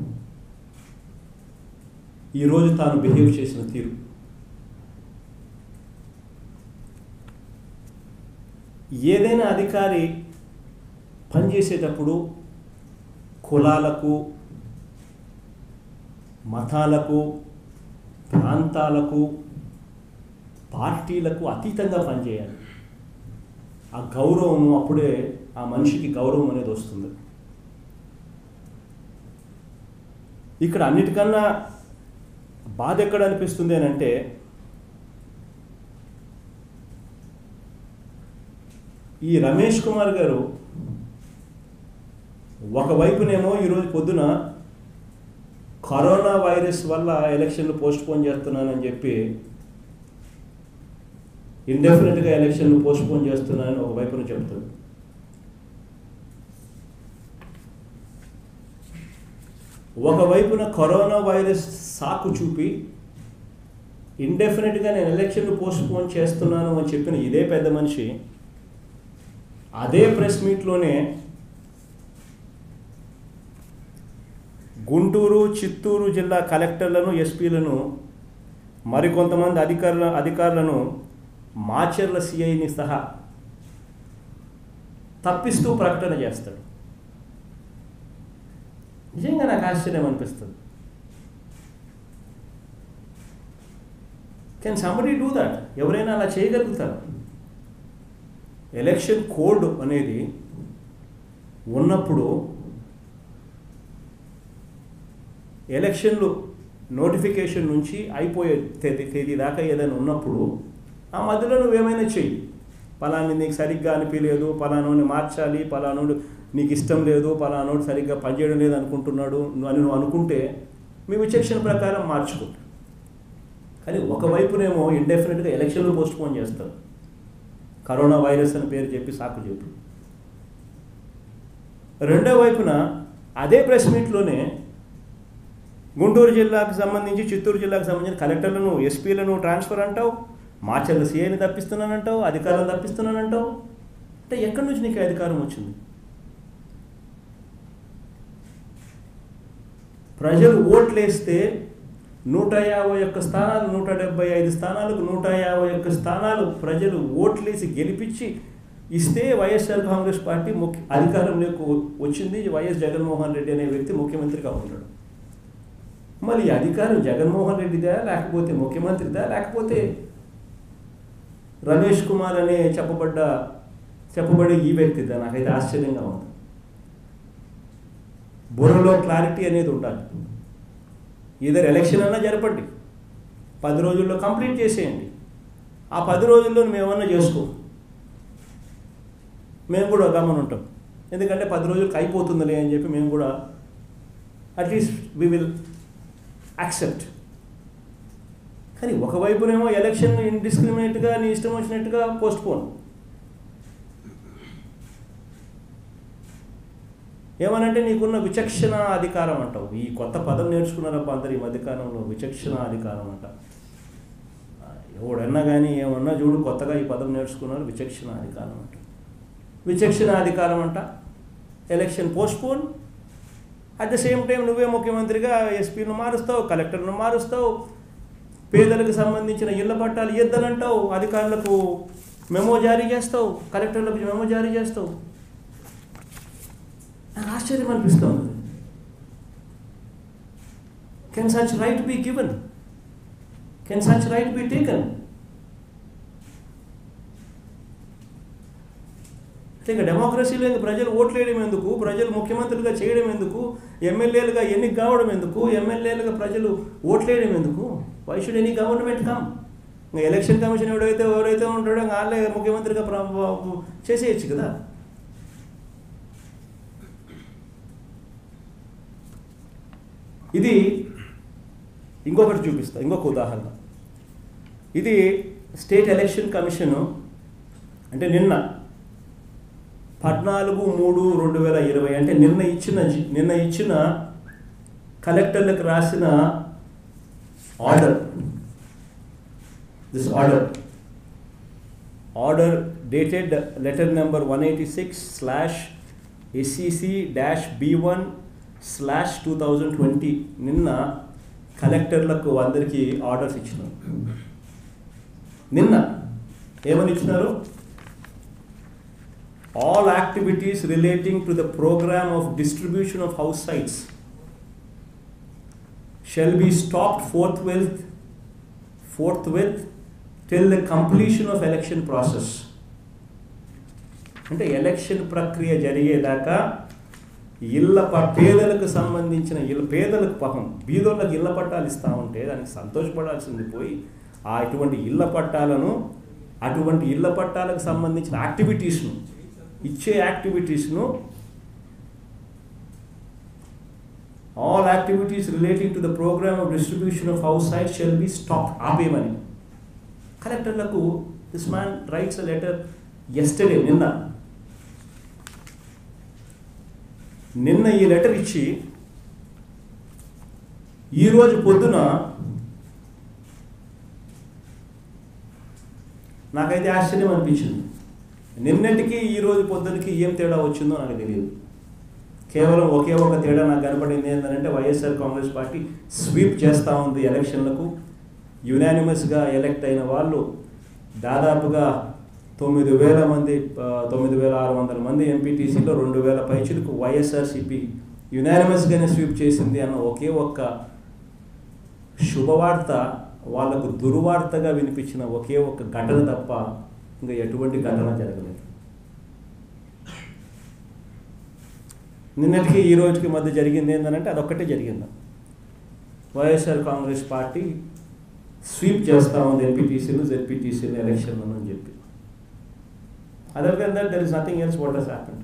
ఈరోజు తాను బిహేవ్ చేసిన తీరు ఏదైనా అధికారి పనిచేసేటప్పుడు కులాలకు మతాలకు ప్రాంతాలకు పార్టీలకు అతీతంగా పనిచేయాలి ఆ గౌరవం అప్పుడే ఆ మనిషికి గౌరవం అనేది వస్తుంది ఇక్కడ అన్నిటికన్నా బాధ ఎక్కడ అనిపిస్తుంది అని అంటే ఈ రమేష్ కుమార్ గారు ఒకవైపునేమో ఈరోజు పొద్దున కరోనా వైరస్ వల్ల ఎలక్షన్లు పోస్ట్ పోన్ చేస్తున్నానని చెప్పి ఇండెఫినెట్గా ఎలక్షన్లు పోస్ట్ పోన్ చేస్తున్నానని ఒకవైపున చెప్తాడు ఒకవైపున కరోనా వైరస్ సాకు చూపి ఇండెఫినెట్గా నేను ఎలక్షన్లు పోస్ట్ పోన్ చేస్తున్నాను అని చెప్పిన ఇదే పెద్ద మనిషి అదే ప్రెస్ మీట్లోనే గుంటూరు చిత్తూరు జిల్లా కలెక్టర్లను ఎస్పీలను మరికొంతమంది అధికారుల అధికారులను మాచర్ల సిఐని సహా తప్పిస్తూ ప్రకటన చేస్తాడు నిజంగా నాకు ఆశ్చర్యం అనిపిస్తుంది కెన్ సంబడి డూ దట్ ఎవరైనా అలా చేయగలుగుతారు ఎలక్షన్ కోడ్ అనేది ఉన్నప్పుడు ఎలక్షన్లు నోటిఫికేషన్ నుంచి అయిపోయే తేదీ తేదీ దాకా ఏదైనా ఉన్నప్పుడు ఆ మధ్యలో నువ్వేమైనా చెయ్యి పలాని నీకు సరిగ్గా అనిపించలేదు పలానోని మార్చాలి పలానోడు నీకు ఇష్టం లేదు పలానోడు సరిగ్గా పనిచేయడం లేదు అనుకుంటున్నాడు నువ్వు అని నువ్వు అనుకుంటే మీ విచక్షణ ప్రకారం మార్చుకుంటా కానీ ఒకవైపునేమో ఇండెఫినెట్గా ఎలక్షన్లు పోస్ట్ పోన్ చేస్తారు కరోనా వైరస్ అని పేరు చెప్పి సాకు చెప్పి రెండో వైపున అదే ప్రెస్ మీట్లోనే గుంటూరు జిల్లాకు సంబంధించి చిత్తూరు జిల్లాకు సంబంధించిన కలెక్టర్లను ఎస్పీలను ట్రాన్స్ఫర్ అంటావు మార్చర్ల సీఐని తప్పిస్తున్నానంటావు అధికారులను తప్పిస్తున్నానంటావు అంటే ఎక్కడి నుంచి నీకు అధికారం వచ్చింది ప్రజలు ఓట్లేస్తే నూట యాభై ఒక్క స్థానాలు నూట డెబ్బై ఐదు స్థానాలకు నూట యాభై ఒక్క స్థానాలు ప్రజలు ఓట్లేసి గెలిపించి ఇస్తే వైఎస్ఆర్ కాంగ్రెస్ పార్టీ ముఖ్య అధికారంలోకి వచ్చింది వైఎస్ జగన్మోహన్ రెడ్డి అనే వ్యక్తి ముఖ్యమంత్రిగా ఉన్నాడు మరి ఈ అధికారం జగన్మోహన్ రెడ్డిదా లేకపోతే ముఖ్యమంత్రిదా లేకపోతే రమేష్ కుమార్ అనే చెప్పబడ్డ చెప్పబడే ఈ వ్యక్తిదా నాకైతే ఆశ్చర్యంగా ఉంది బుర్రలో క్లారిటీ అనేది ఉండాలి ఇద్దరు ఎలక్షన్ అన్నా జరపండి పది రోజుల్లో కంప్లీట్ చేసేయండి ఆ పది రోజుల్లో మేమన్నా చేసుకో మేము కూడా గమనం ఉంటాం ఎందుకంటే పది రోజులకి అయిపోతుందిలే అని చెప్పి మేము కూడా అట్లీస్ట్ వి విల్ యాక్సెప్ట్ కానీ ఒకవైపునేమో ఎలక్షన్ ఇండిస్క్రిమినేట్గా నీ ఇష్టం వచ్చినట్టుగా పోస్ట్ పోన్ ఏమనంటే నీకున్న విచక్షణ అధికారం అంటావు ఈ కొత్త పదం నేర్చుకున్నారప్ప అందరు ఈ మధ్యకాలంలో విచక్షణ అధికారం అంట ఎవడన్నా కానీ ఏమన్నా చూడు కొత్తగా ఈ పదం నేర్చుకున్నారు విచక్షణ అధికారం అంట విచక్షణ అధికారం అంట election postpone at the same time నువ్వే ముఖ్యమంత్రిగా ఎస్పీను మారుస్తావు కలెక్టర్ను మారుస్తావు పేదలకు సంబంధించిన ఇళ్ల పట్టాలు ఇద్దనంటావు అధికారులకు మెమో జారీ చేస్తావు కలెక్టర్లకు మెమో జారీ చేస్తావు నాకు ఆశ్చర్యం అనిపిస్తుంది can such right be given can such right be taken ఇక డెమోక్రసీలో ఇంక ప్రజలు ఓట్లేయడం ఎందుకు ప్రజలు ముఖ్యమంత్రులుగా చేయడం ఎందుకు ఎమ్మెల్యేలుగా ఎన్నిక కావడం ఎందుకు ఎమ్మెల్యేలుగా ప్రజలు ఓట్లేయడం ఎందుకు why should any government come ఇంకా ఎలక్షన్ కమిషన్ ఎవడైతే ఎవరైతే ఉంటాడో ఇంకా వాళ్ళే ముఖ్యమంత్రిగా ప్ర- చేసేయచ్చు కదా ఇది ఇంకొకటి చూపిస్తా ఇంకొక ఉదాహరణ ఇది స్టేట్ ఎలక్షన్ కమిషను అంటే నిన్న పద్నాలుగు మూడు రెండు వేల ఇరవై అంటే నిన్న ఇచ్చిన జి- నిన్న ఇచ్చిన కలెక్టర్లకు రాసిన order this order order dated letter number one eighty six slash SCC dash B one slash two thousand twenty నిన్న కలెక్టర్లకు అందరికీ ఆర్డర్స్ ఇచ్చినారు నిన్న ఏమని ఇచ్చినారు all activities relating to the program of distribution of house sites shall be stopped forthwith forthwith till the completion of election process అంటే election ప్రక్రియ జరిగేదాకా ఇళ్ళ ప పేదలకు సంబంధించిన ఇళ్ళ పేదలకు పాపం బీదోళ్ళకి ఇళ్ళ పట్టాలు ఇస్తూ ఉంటే దానికి సంతోషపడాల్సింది పోయి ఆ అటువంటి ఇళ్ళ పట్టాలను అటువంటి ఇళ్ళ పట్టాలకు సంబంధించిన యాక్టివిటీస్ను ఇచ్చే యాక్టివిటీస్ను all activities relating to the programme of distribution of house site shall be stop ఆపేయమని కలెక్టర్లకు this man writes a letter yesterday నిన్న నిన్న ఈ లెటర్ ఇచ్చి ఈరోజు పొద్దున నాకైతే ఆశ్చర్యం అనిపించింది నిన్నటికి ఈ రోజు పొద్దునకి ఏం తేడా వచ్చిందో నాకు తెలియదు కేవలం ఒకే ఒక తేడా నాకు కనపడింది ఏంటంటే వైఎస్ఆర్ కాంగ్రెస్ పార్టీ స్వీప్ చేస్తూ ఉంది ఎలక్షన్లకు యునానిమస్గా ఎలక్ట్ అయిన వాళ్ళు దాదాపుగా తొమ్మిది వేల మంది ఆ, తొమ్మిది వేల ఆరు వందల మంది ఎంపీటీసీలో రెండు వేల పైచులకు వైఎస్ఆర్సీపీ యునానిమస్గానే స్వీప్ చేసింది అన్న ఒకే ఒక్క శుభవార్త వాళ్ళకు దుర్వార్తగా వినిపించిన ఒకే ఒక్క ఘటన తప్ప ఇంకా ఎటువంటి ఘటన జరగలేదు నిన్నటికి ఈ రోజుకి మధ్య జరిగింది ఏంటంటే అదొక్కటే జరిగింది వైఎస్ఆర్ కాంగ్రెస్ పార్టీ స్వీప్ చేస్తా ఉంది ఎంపీటీసీలు జెడ్పీటీసీలు ఎలక్షన్లను అని చెప్పి other then that there is nothing else what he's happened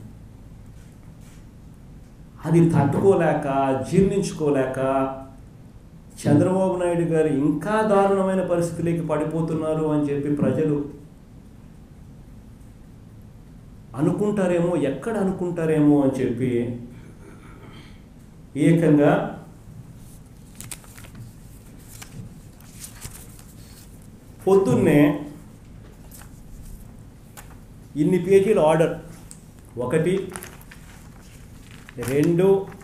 అది తట్టుకోలేక జీర్ణించుకోలేక చంద్రబాబు నాయుడు గారు ఇంకా దారుణమైన పరిస్థితిలోకి పడిపోతున్నారు అని చెప్పి ప్రజలు అనుకుంటారేమో ఎక్కడ అనుకుంటారేమో అని చెప్పి ఏకంగా పొద్దున్నే ఇన్ని పేజీల ఆర్డర్ ఒకటి రెండు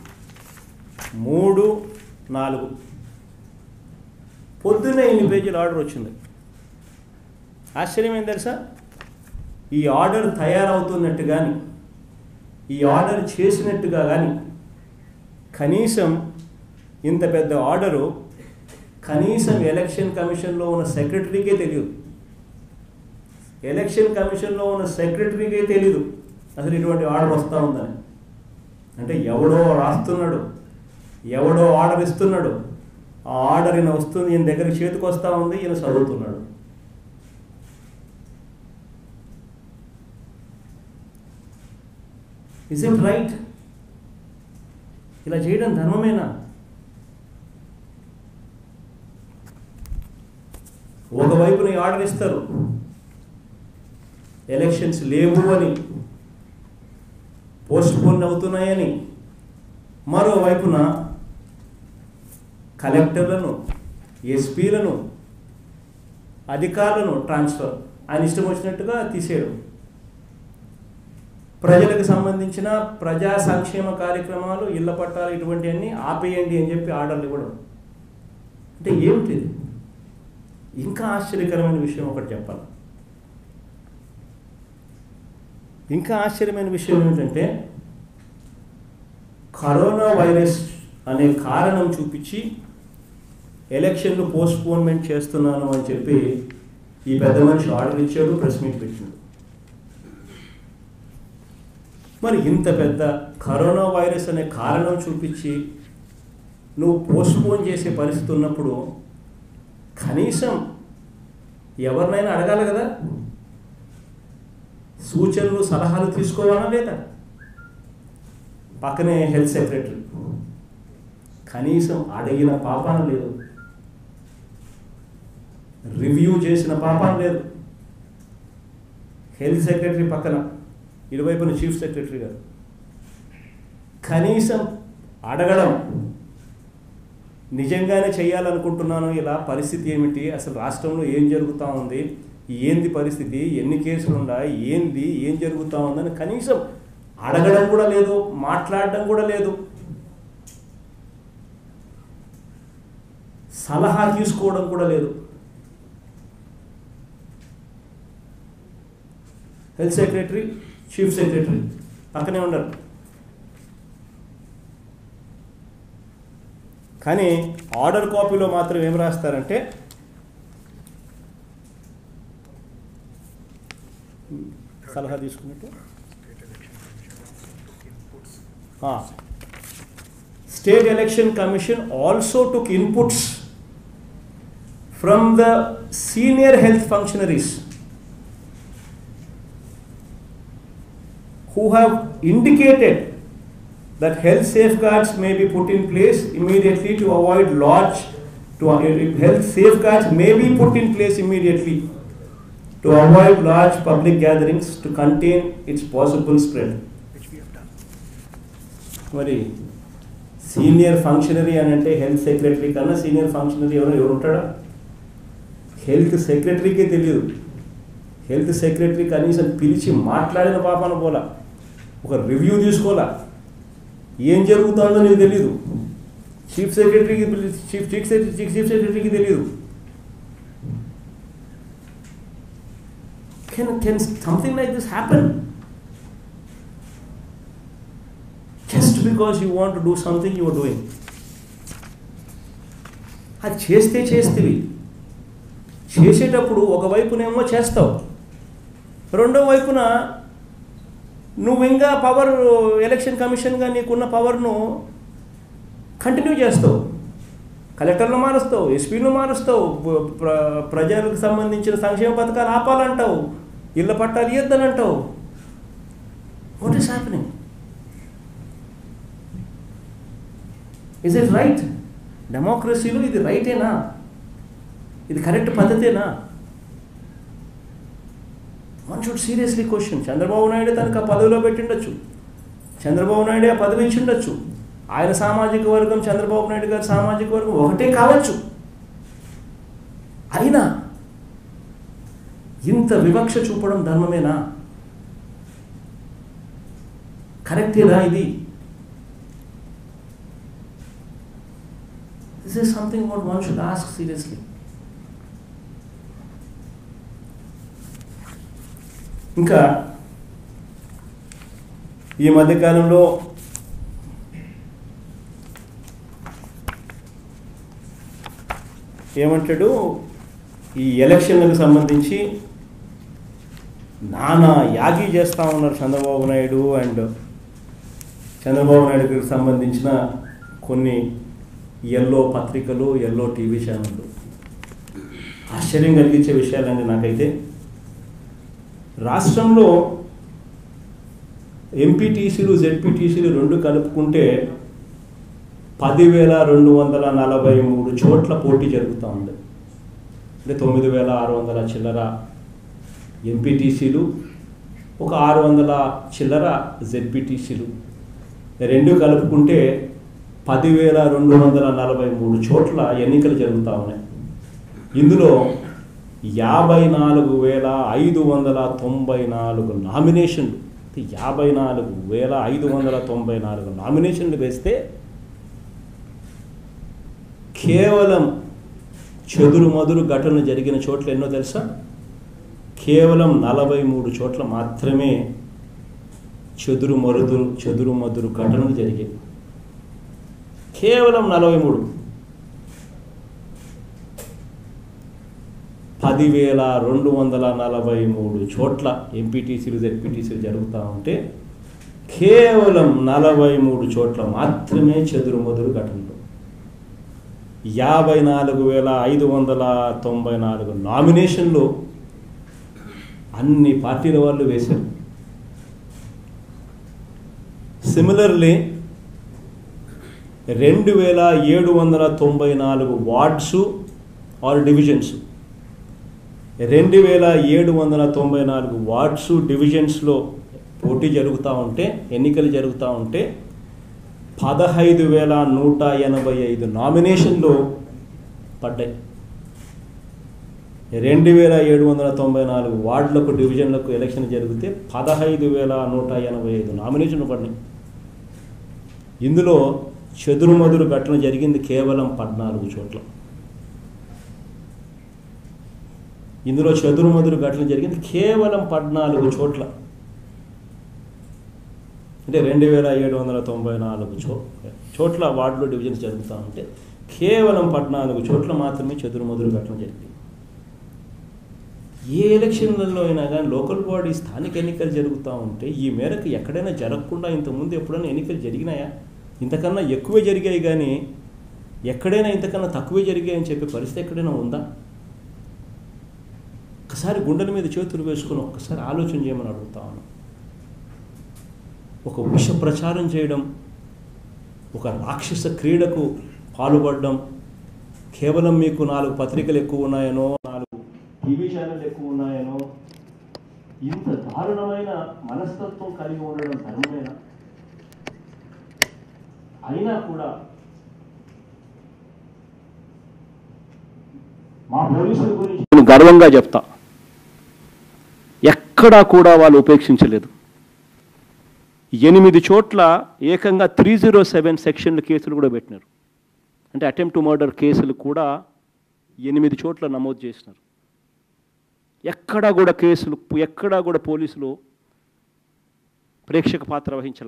మూడు నాలుగు పొద్దున్నే ఇన్ని పేజీల ఆర్డర్ వచ్చింది ఆశ్చర్యం ఏం తెలుసా ఈ ఆర్డర్ తయారవుతున్నట్టు కానీ ఈ ఆర్డర్ చేసినట్టుగా కానీ కనీసం ఇంత పెద్ద ఆర్డరు కనీసం ఎలక్షన్ కమిషన్లో ఉన్న సెక్రటరీకే తెలియదు ఎలక్షన్ కమిషన్లో ఉన్న సెక్రటరీకే తెలియదు అసలు ఇటువంటి ఆర్డర్ వస్తూ ఉందని అంటే ఎవడో రాస్తున్నాడు ఎవడో ఆర్డర్ ఇస్తున్నాడు ఆ ఆర్డర్ ఈయన వస్తుంది ఈయన దగ్గరికి చేతికి వస్తూ ఉంది ఈయన చదువుతున్నాడు ఇస్ ఇట్ రైట్ ఇలా చేయడం ధర్మమేనా ఒకవైపున ఈ ఆర్డర్ ఇస్తారు ఎలక్షన్స్ లేవు అని పోస్ట్ పోన్ అవుతున్నాయని మరోవైపున కలెక్టర్లను ఎస్పీలను అధికారులను ట్రాన్స్ఫర్ ఆయన ఇష్టం వచ్చినట్టుగా తీసేయడం ప్రజలకు సంబంధించిన ప్రజా సంక్షేమ కార్యక్రమాలు ఇళ్ల పట్టాలు ఇటువంటివన్నీ ఆపేయండి అని చెప్పి ఆర్డర్లు ఇవ్వడం అంటే ఏమిటిది ఇంకా ఆశ్చర్యకరమైన విషయం ఒకటి చెప్పాలి ఇంకా ఆశ్చర్యమైన విషయం ఏమిటంటే కరోనా వైరస్ అనే కారణం చూపించి ఎలక్షన్లు పోస్ట్పోన్మెంట్ చేస్తున్నాను అని చెప్పి ఈ పెద్ద మనిషి ఆర్డర్ ఇచ్చాడు ప్రెస్ మీట్ పెట్టినాడు మరి ఇంత పెద్ద కరోనా వైరస్ అనే కారణం చూపించి నువ్వు పోస్ట్పోన్ చేసే పరిస్థితి ఉన్నప్పుడు కనీసం ఎవరినైనా అడగాలి కదా సూచనలు సలహాలు తీసుకోవాలా లేదా పక్కనే హెల్త్ సెక్రటరీ కనీసం అడిగిన పాపాన లేదు రివ్యూ చేసిన పాపాన లేదు హెల్త్ సెక్రటరీ పక్కన ఇరువైపున చీఫ్ సెక్రటరీ గారు కనీసం అడగడం నిజంగానే చేయాలనుకుంటున్నాను ఇలా పరిస్థితి ఏమిటి అసలు రాష్ట్రంలో ఏం జరుగుతూ ఉంది ఏంది పరిస్థితి ఎన్ని కేసులు ఉన్నాయి ఏంది ఏం జరుగుతూ ఉందని కనీసం అడగడం కూడా లేదు మాట్లాడడం కూడా లేదు సలహా తీసుకోవడం కూడా లేదు హెల్త్ సెక్రటరీ చీఫ్ సెక్రటరీ పక్కనే ఉన్నారు కానీ ఆర్డర్ కాపీలో మాత్రం ఏం రాస్తారంటే సలహా తీసుకున్నట్టు state election commission also took inputs from the senior health functionaries who have indicated that health safeguards may be put in place immediately to avoid large to uh, health safeguards may be put in place immediately to avoid large public gatherings to contain its possible spread which we have done. మరి senior functionary అని అంటే health secretary కన్నా senior functionary ఎవరు ఎవరు ఉంటాడా health సెక్రటరీకే తెలియదు health secretary కనీసం పిలిచి మాట్లాడిన పాపన పోలా ఒక రివ్యూ తీసుకోవాలా ఏం జరుగుతుందో నీకు తెలియదు చీఫ్ సెక్రటరీకి పిలిచి చీఫ్ చీఫ్ సెక్రటరీ చీఫ్ సెక్రటరీకి తెలియదు can can something like this happen just because you want do something your doing అది చేస్తే చేస్తేవి చేసేటప్పుడు ఒకవైపునేమో చేస్తావు రెండో వైపున నువ్వు ఇంకా పవర్ ఎలక్షన్ కమిషన్గా నీకున్న పవర్ను కంటిన్యూ చేస్తావు కలెక్టర్లు మారుస్తావు ఎస్పీలు మారుస్తావు ప్ర- ప్ర- ప్రజలకు సంబంధించిన సంక్షేమ పథకాలు ఆపాలంటావు ఇళ్ళ పట్టాలు ఇయ్యద్దని అంటావు what is happening is it right డెమోక్రసీలో ఇది రైటేనా ఇది కరెక్ట్ పద్ధతేనా one should seriously question Chandrababu Naidu తనకు ఆ పదవిలో పెట్టిండొచ్చు చంద్రబాబు నాయుడే ఆ పదవి ఇచ్చిండొచ్చు ఆయన సామాజిక వర్గం చంద్రబాబు నాయుడు గారి సామాజిక వర్గం ఒకటే కావచ్చు అయినా ఇంత వివక్ష చూపడం ధర్మమేనా కరెక్టేనా ఇది this is something what one should ask seriously ఇంకా ఈ మధ్యకాలంలో ఏమంటాడు ఈ ఎలక్షన్లకు సంబంధించి నానా యాగి చేస్తూ ఉన్నారు చంద్రబాబు నాయుడు అండ్ చంద్రబాబు నాయుడుకి సంబంధించిన కొన్ని ఎల్లో పత్రికలు ఎల్లో టీవీ ఛానళ్ళు ఆశ్చర్యం కలిగించే విషయాలండి నాకైతే రాష్ట్రంలో ఎంపీటీసీలు జెడ్పీటీసీలు రెండు కలుపుకుంటే పదివేల రెండు వందల నలభై మూడు చోట్ల పోటీ జరుగుతూ ఉంది అంటే తొమ్మిది వేల ఆరు వందల చిల్లర ఎంపీటీసీలు ఒక ఆరు వందల చిల్లర జెడ్పీటీసీలు రెండు కలుపుకుంటే పదివేల రెండు వందల నలభై మూడు చోట్ల ఎన్నికలు జరుగుతూ ఉన్నాయి ఇందులో యాభై నాలుగు వేల ఐదు వందల తొంభై నాలుగు నామినేషన్లు యాభై నాలుగు వేల ఐదు వందల తొంభై నాలుగు నామినేషన్లు వేస్తే కేవలం చెదురు మదురు ఘటనలు జరిగిన చోట్ల ఎన్నో తెలుసా కేవలం నలభై మూడు చోట్ల మాత్రమే చెదురు మరుదురు చెదురు మదురు ఘటనలు జరిగాయి కేవలం నలభై మూడు పదివేల రెండు వందల నలభై మూడు చోట్ల ఎంపీటీసీలు జెడ్పీటీసీలు జరుగుతూ ఉంటే కేవలం నలభై మూడు చోట్ల మాత్రమే చెదురు మదురు ఘటనలు యాభై నాలుగు వేల ఐదు వందల తొంభై నాలుగు నామినేషన్లు అన్ని పార్టీల వాళ్ళు వేశారు సిమిలర్లీ రెండు వేల ఏడు వందల తొంభై నాలుగు వార్డ్సు ఆర్ డివిజన్స్ రెండు వేల ఏడు వందల తొంభై నాలుగు వార్డ్స్ డివిజన్స్లో పోటీ జరుగుతూ ఉంటే ఎన్నికలు జరుగుతూ ఉంటే పదహైదు వేల నూట ఎనభై ఐదు నామినేషన్లు పడ్డాయి రెండు వేల ఏడు వందల తొంభై నాలుగు వార్డులకు డివిజన్లకు ఎలక్షన్ జరిగితే పదహైదు వేల నూట ఎనభై ఐదు నామినేషన్లు పడినాయి ఇందులో చెదురుమదురు ఘటన జరిగింది కేవలం పద్నాలుగు చోట్ల ఇందులో చెదురుమదురు ఘటన జరిగింది కేవలం పద్నాలుగు చోట్ల అంటే రెండు వేల ఏడు వందల తొంభై నాలుగు చో చోట్ల వార్డులో డివిజన్స్ జరుగుతూ ఉంటే కేవలం పద్నాలుగు చోట్ల మాత్రమే చెదురుమదురు ఘటన జరిగింది ఏ ఎలక్షన్లలో అయినా కానీ లోకల్ బాడీ స్థానిక ఎన్నికలు జరుగుతూ ఉంటే ఈ మేరకు ఎక్కడైనా జరగకుండా ఇంతకుముందు ఎప్పుడైనా ఎన్నికలు జరిగినాయా ఇంతకన్నా ఎక్కువే జరిగాయి కానీ ఎక్కడైనా ఇంతకన్నా తక్కువే జరిగాయని చెప్పే పరిస్థితి ఎక్కడైనా ఉందా ఒకసారి గుండెల మీద చేతులు వేసుకుని ఒక్కసారి ఆలోచన చేయమని అడుగుతా ఉన్నాను ఒక విష ప్రచారం చేయడం ఒక రాక్షస క్రీడకు పాల్పడడం కేవలం మీకు నాలుగు పత్రికలు ఎక్కువ ఉన్నాయనో నాలుగు టీవీ ఛానల్ ఎక్కువ ఉన్నాయనో ఇంత దారుణమైన మనస్తత్వం కలిగి ఉండడం ధర్మమేనా అయినా కూడా మా పోలీసుల గురించి నేను గర్వంగా చెప్తా ఎక్కడా కూడా వాళ్ళు ఉపేక్షించలేదు ఎనిమిది చోట్ల ఏకంగా త్రీ జీరో సెవెన్ సెక్షన్ల కేసులు కూడా పెట్టినారు అంటే అటెంప్ట్ టు మర్డర్ కేసులు కూడా ఎనిమిది చోట్ల నమోదు చేసినారు ఎక్కడా కూడా కేసులు ఎక్కడా కూడా పోలీసులు ప్రేక్షక పాత్ర వహించాల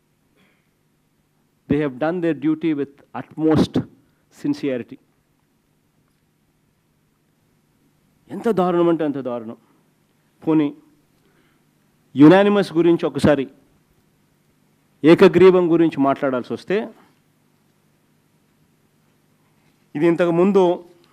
they have done their duty with utmost sincerity ఎంత దారుణం అంటే అంత దారుణం పోనీ యునానిమస్ గురించి ఒకసారి ఏకగ్రీవం గురించి మాట్లాడాల్సి వస్తే ఇది ఇంతకు ముందు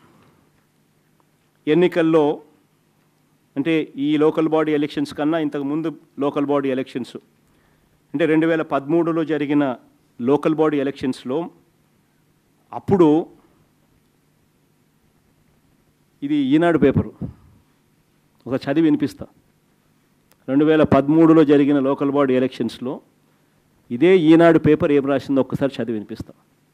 ఎన్నికల్లో అంటే ఈ లోకల్ బాడీ ఎలక్షన్స్ కన్నా ఇంతకు ముందు లోకల్ బాడీ ఎలక్షన్స్ అంటే రెండు వేల పదమూడులో జరిగిన లోకల్ బాడీ ఎలక్షన్స్లో అప్పుడు ఇది ఈనాడు పేపరు ఒక చదివి వినిపిస్తా రెండు వేల పదమూడులో జరిగిన లోకల్ బాడీ ఎలక్షన్స్లో ఇదే ఈనాడు పేపర్ ఏం రాసిందో ఒక్కసారి చదివి వినిపిస్తా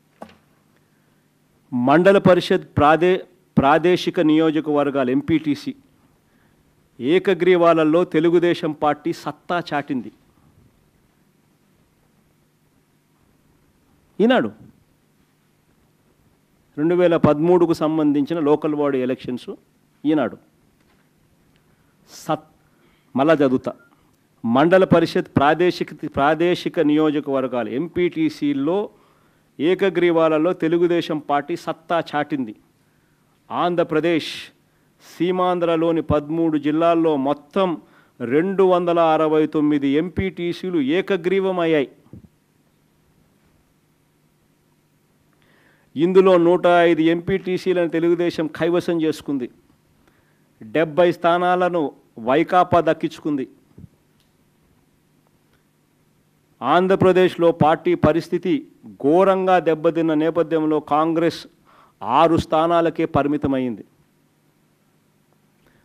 మండల పరిషత్ ప్రాదే ప్రాదేశిక నియోజకవర్గాల ఎంపీటీసీ ఏకగ్రీవాలలో తెలుగుదేశం పార్టీ సత్తా చాటింది ఈనాడు రెండు వేల పదమూడుకు సంబంధించిన లోకల్ బాడీ ఎలక్షన్స్ ఈనాడు సత్ మళ్ళా చదువుతా మండల పరిషత్ ప్రాదేశిక ప్రాదేశిక నియోజకవర్గాలు ఎంపీటీసీల్లో ఏకగ్రీవాలలో తెలుగుదేశం పార్టీ సత్తా చాటింది ఆంధ్రప్రదేశ్ సీమాంధ్రలోని పదమూడు జిల్లాల్లో మొత్తం రెండు వందల అరవై తొమ్మిది ఎంపీటీసీలు ఏకగ్రీవమయ్యాయి ఇందులో నూట ఐదు ఎంపీటీసీలను తెలుగుదేశం కైవసం చేసుకుంది డెబ్బై స్థానాలను వైకాపా దక్కించుకుంది ఆంధ్రప్రదేశ్లో పార్టీ పరిస్థితి ఘోరంగా దెబ్బతిన్న నేపథ్యంలో కాంగ్రెస్ ఆరు స్థానాలకే పరిమితమైంది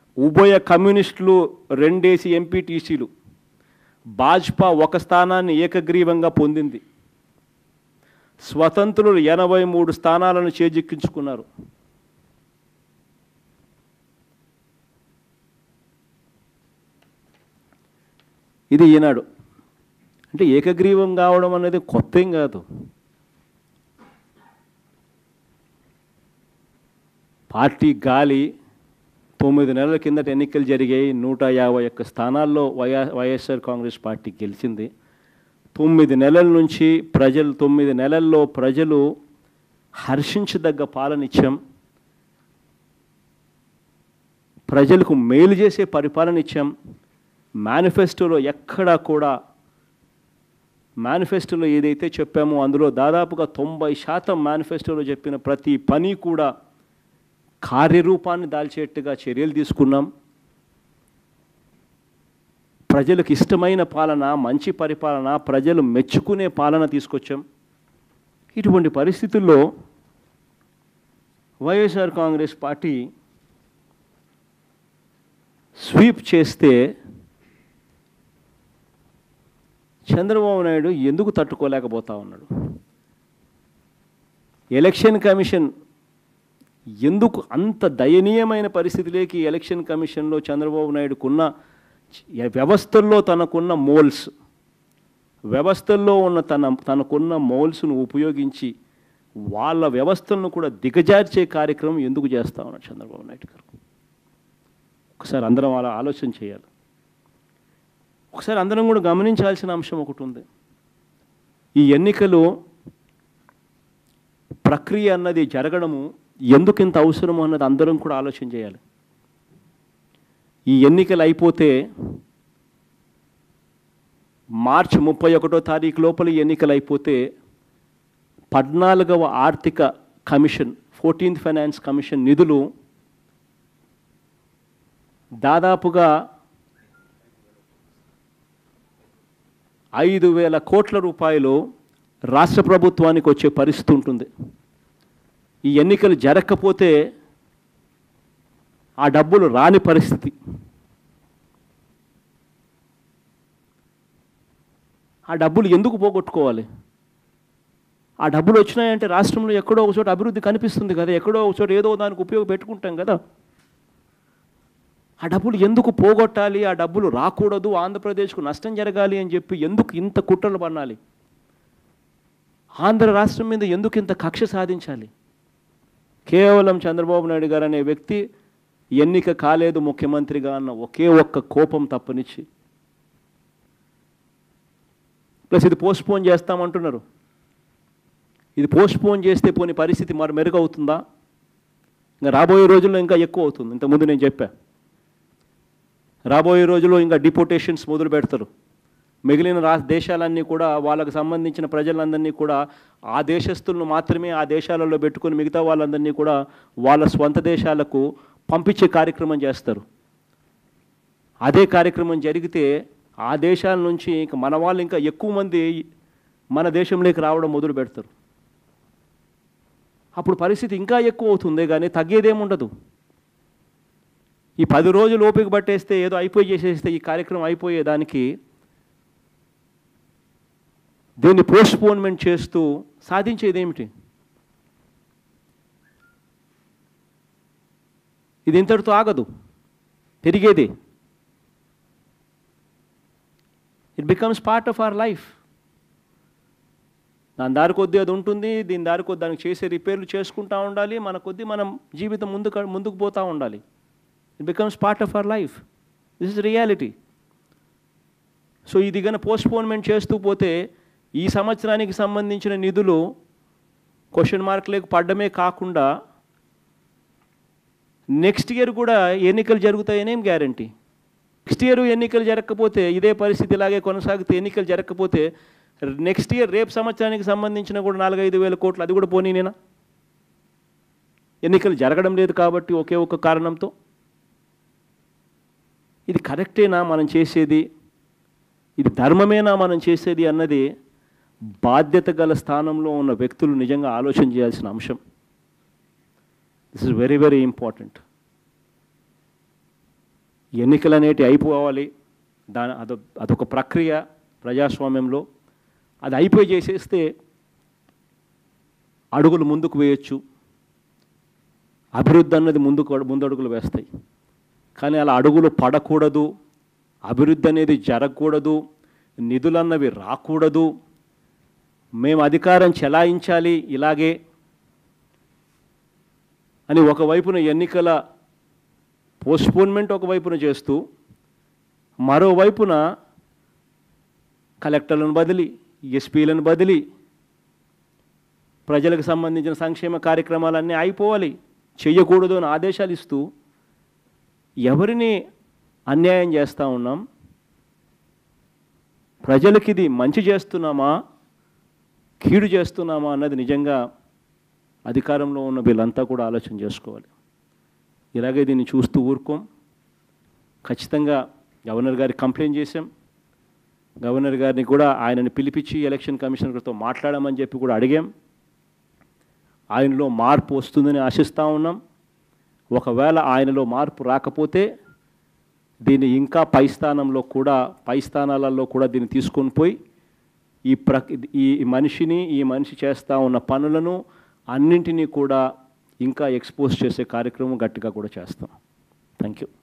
ఉభయ కమ్యూనిస్టులు రెండేసి ఎంపీటీసీలు భాజపా ఒక స్థానాన్ని ఏకగ్రీవంగా పొందింది స్వతంత్రులు ఎనభై మూడు స్థానాలను చేజిక్కించుకున్నారు ఇది ఈనాడు అంటే ఏకగ్రీవం కావడం అనేది కొత్త ఏం కాదు పార్టీ గాలి తొమ్మిది నెలల కిందట ఎన్నికలు జరిగాయి నూట యాభై ఒక్క స్థానాల్లో వైఆ వైఎస్ఆర్ కాంగ్రెస్ పార్టీ గెలిచింది తొమ్మిది నెలల నుంచి ప్రజలు తొమ్మిది నెలల్లో ప్రజలు హర్షించదగ్గ పాలనిచ్చాం ప్రజలకు మేలు చేసే పరిపాలన ఇచ్చాం మేనిఫెస్టోలో ఎక్కడా కూడా మేనిఫెస్టోలో ఏదైతే చెప్పామో అందులో దాదాపుగా తొంభై శాతం మేనిఫెస్టోలో చెప్పిన ప్రతి పని కూడా కార్యరూపాన్ని దాల్చేట్టుగా చర్యలు తీసుకున్నాం ప్రజలకు ఇష్టమైన పాలన మంచి పరిపాలన ప్రజలు మెచ్చుకునే పాలన తీసుకొచ్చాం ఇటువంటి పరిస్థితుల్లో వైఎస్ఆర్ కాంగ్రెస్ పార్టీ స్వీప్ చేస్తే చంద్రబాబు నాయుడు ఎందుకు తట్టుకోలేకపోతా ఉన్నాడు ఎలక్షన్ కమిషన్ ఎందుకు అంత దయనీయమైన పరిస్థితిలోకి ఎలక్షన్ కమిషన్లో చంద్రబాబు నాయుడుకున్న వ్యవస్థల్లో తనకున్న మోల్స్ వ్యవస్థల్లో ఉన్న తన తనకున్న మోల్స్ను ఉపయోగించి వాళ్ళ వ్యవస్థలను కూడా దిగజార్చే కార్యక్రమం ఎందుకు చేస్తా ఉన్నాడు చంద్రబాబు నాయుడు గారు ఒకసారి అందరం అలా ఆలోచన చేయాలి ఒకసారి అందరం కూడా గమనించాల్సిన అంశం ఒకటి ఉంది ఈ ఎన్నికలు ప్రక్రియ అన్నది జరగడము ఎందుకు ఇంత అవసరము అన్నది అందరం కూడా ఆలోచన చేయాలి ఈ ఎన్నికలు అయిపోతే మార్చ్ ముప్పై ఒకటో తారీఖు లోపల ఈ ఎన్నికలు అయిపోతే పద్నాలుగవ ఆర్థిక కమిషన్ ఫోర్టీన్త్ ఫైనాన్స్ కమిషన్ నిధులు దాదాపుగా ఐదు వేల కోట్ల రూపాయలు రాష్ట్ర ప్రభుత్వానికి వచ్చే పరిస్థితి ఉంటుంది ఈ ఎన్నికలు జరగకపోతే ఆ డబ్బులు రాని పరిస్థితి ఆ డబ్బులు ఎందుకు పోగొట్టుకోవాలి ఆ డబ్బులు వచ్చినాయంటే రాష్ట్రంలో ఎక్కడో ఒక చోట అభివృద్ధి కనిపిస్తుంది కదా ఎక్కడో ఒక చోట ఏదో దానికి ఉపయోగపెట్టుకుంటాం కదా ఆ డబ్బులు ఎందుకు పోగొట్టాలి ఆ డబ్బులు రాకూడదు ఆంధ్రప్రదేశ్కు నష్టం జరగాలి అని చెప్పి ఎందుకు ఇంత కుట్రలు పన్నాలి ఆంధ్ర రాష్ట్రం మీద ఎందుకు ఇంత కక్ష సాధించాలి కేవలం చంద్రబాబు నాయుడు గారు అనే వ్యక్తి ఎన్నిక కాలేదు ముఖ్యమంత్రిగా అన్న ఒకే ఒక్క కోపం తప్పనిచ్చి ప్లస్ ఇది పోస్ట్పోన్ చేస్తామంటున్నారు ఇది పోస్ట్పోన్ చేస్తే పోని పరిస్థితి మరి మెరుగవుతుందా ఇంకా రాబోయే రోజుల్లో ఇంకా ఎక్కువ అవుతుంది ఇంతకుముందు నేను చెప్పా రాబోయే రోజుల్లో ఇంకా డిపోటేషన్స్ మొదలు పెడతారు మిగిలిన రా దేశాలన్నీ కూడా వాళ్ళకు సంబంధించిన ప్రజలందరినీ కూడా ఆ దేశస్తులను మాత్రమే ఆ దేశాలలో పెట్టుకొని మిగతా వాళ్ళందరినీ కూడా వాళ్ళ స్వంత దేశాలకు పంపించే కార్యక్రమం చేస్తారు అదే కార్యక్రమం జరిగితే ఆ దేశాల నుంచి ఇంకా మన వాళ్ళు ఇంకా ఎక్కువ మంది మన దేశంలోకి రావడం మొదలు పెడతారు అప్పుడు పరిస్థితి ఇంకా ఎక్కువ అవుతుంది కానీ తగ్గేదేముండదు ఈ పది రోజులు ఓపిక పట్టేస్తే ఏదో అయిపోయి చేసేస్తే ఈ కార్యక్రమం అయిపోయేదానికి దీన్ని పోస్ట్పోన్మెంట్ చేస్తూ సాధించేది ఏమిటి ఇది ఇంతటితో ఆగదు పెరిగేది it becomes part of our life దాని దారి కొద్దీ అది ఉంటుంది దీని దారి కొద్ది దానికి చేసే రిపేర్లు చేసుకుంటూ ఉండాలి మన కొద్దీ మనం జీవితం ముందుకు ముందుకు పోతూ ఉండాలి it becomes part of our life this is reality so ఇది కనుక పోస్ట్పోన్మెంట్ చేస్తూ పోతే ఈ సంవత్సరానికి సంబంధించిన నిధులు క్వశ్చన్ మార్క్లకు పడ్డమే కాకుండా నెక్స్ట్ ఇయర్ కూడా ఎన్నికలు జరుగుతాయనేం గ్యారంటీ నెక్స్ట్ ఇయర్ ఎన్నికలు జరగకపోతే ఇదే పరిస్థితి ఇలాగే కొనసాగితే ఎన్నికలు జరగకపోతే నెక్స్ట్ ఇయర్ రేపు సంవత్సరానికి సంబంధించిన కూడా నాలుగైదు వేల కోట్లు అది కూడా పోనీ నేనా ఎన్నికలు జరగడం లేదు కాబట్టి ఒకే ఒక కారణంతో ఇది కరెక్టేనా మనం చేసేది ఇది ధర్మమేనా మనం చేసేది అన్నది బాధ్యత గల స్థానంలో ఉన్న వ్యక్తులు నిజంగా ఆలోచన చేయాల్సిన అంశం this is very very important ఎన్నికలు అనేటివి అయిపోవాలి దాని అదొ అదొక ప్రక్రియ ప్రజాస్వామ్యంలో అది అయిపోయి చేసేస్తే అడుగులు ముందుకు వేయొచ్చు అభివృద్ధి అన్నది ముందుకు ముందడుగులు వేస్తాయి కానీ అలా అడుగులు పడకూడదు అభివృద్ధి అనేది జరగకూడదు నిధులన్నవి రాకూడదు మేము అధికారం చెలాయించాలి ఇలాగే అని ఒకవైపున ఎన్నికల పోస్ట్పోన్మెంట్ ఒకవైపున చేస్తూ మరోవైపున కలెక్టర్లను బదిలీ ఎస్పీలను బదిలీ ప్రజలకు సంబంధించిన సంక్షేమ కార్యక్రమాలన్నీ అయిపోవాలి చేయకూడదు అని ఆదేశాలు ఇస్తూ ఎవరిని అన్యాయం చేస్తూ ఉన్నాం ప్రజలకి ఇది మంచి చేస్తున్నామా కీడు చేస్తున్నామా అన్నది నిజంగా అధికారంలో ఉన్న వీళ్ళంతా కూడా ఆలోచన చేసుకోవాలి ఇలాగే దీన్ని చూస్తూ ఊరుకోం ఖచ్చితంగా గవర్నర్ గారికి కంప్లైంట్ చేశాం గవర్నర్ గారిని కూడా ఆయనని పిలిపించి ఎలక్షన్ కమిషనర్తో మాట్లాడమని చెప్పి కూడా అడిగాం ఆయనలో మార్పు వస్తుందని ఆశిస్తూ ఉన్నాం ఒకవేళ ఆయనలో మార్పు రాకపోతే దీన్ని ఇంకా పై స్థానంలో కూడా పై స్థానాలలో కూడా దీన్ని తీసుకొని పోయి ఈ ప్ర ఈ మనిషిని ఈ మనిషి చేస్తూ ఉన్న పనులను అన్నింటినీ కూడా ఇంకా ఎక్స్పోజ్ చేసే కార్యక్రమం గట్టిగా కూడా చేస్తాం థ్యాంక్ యూ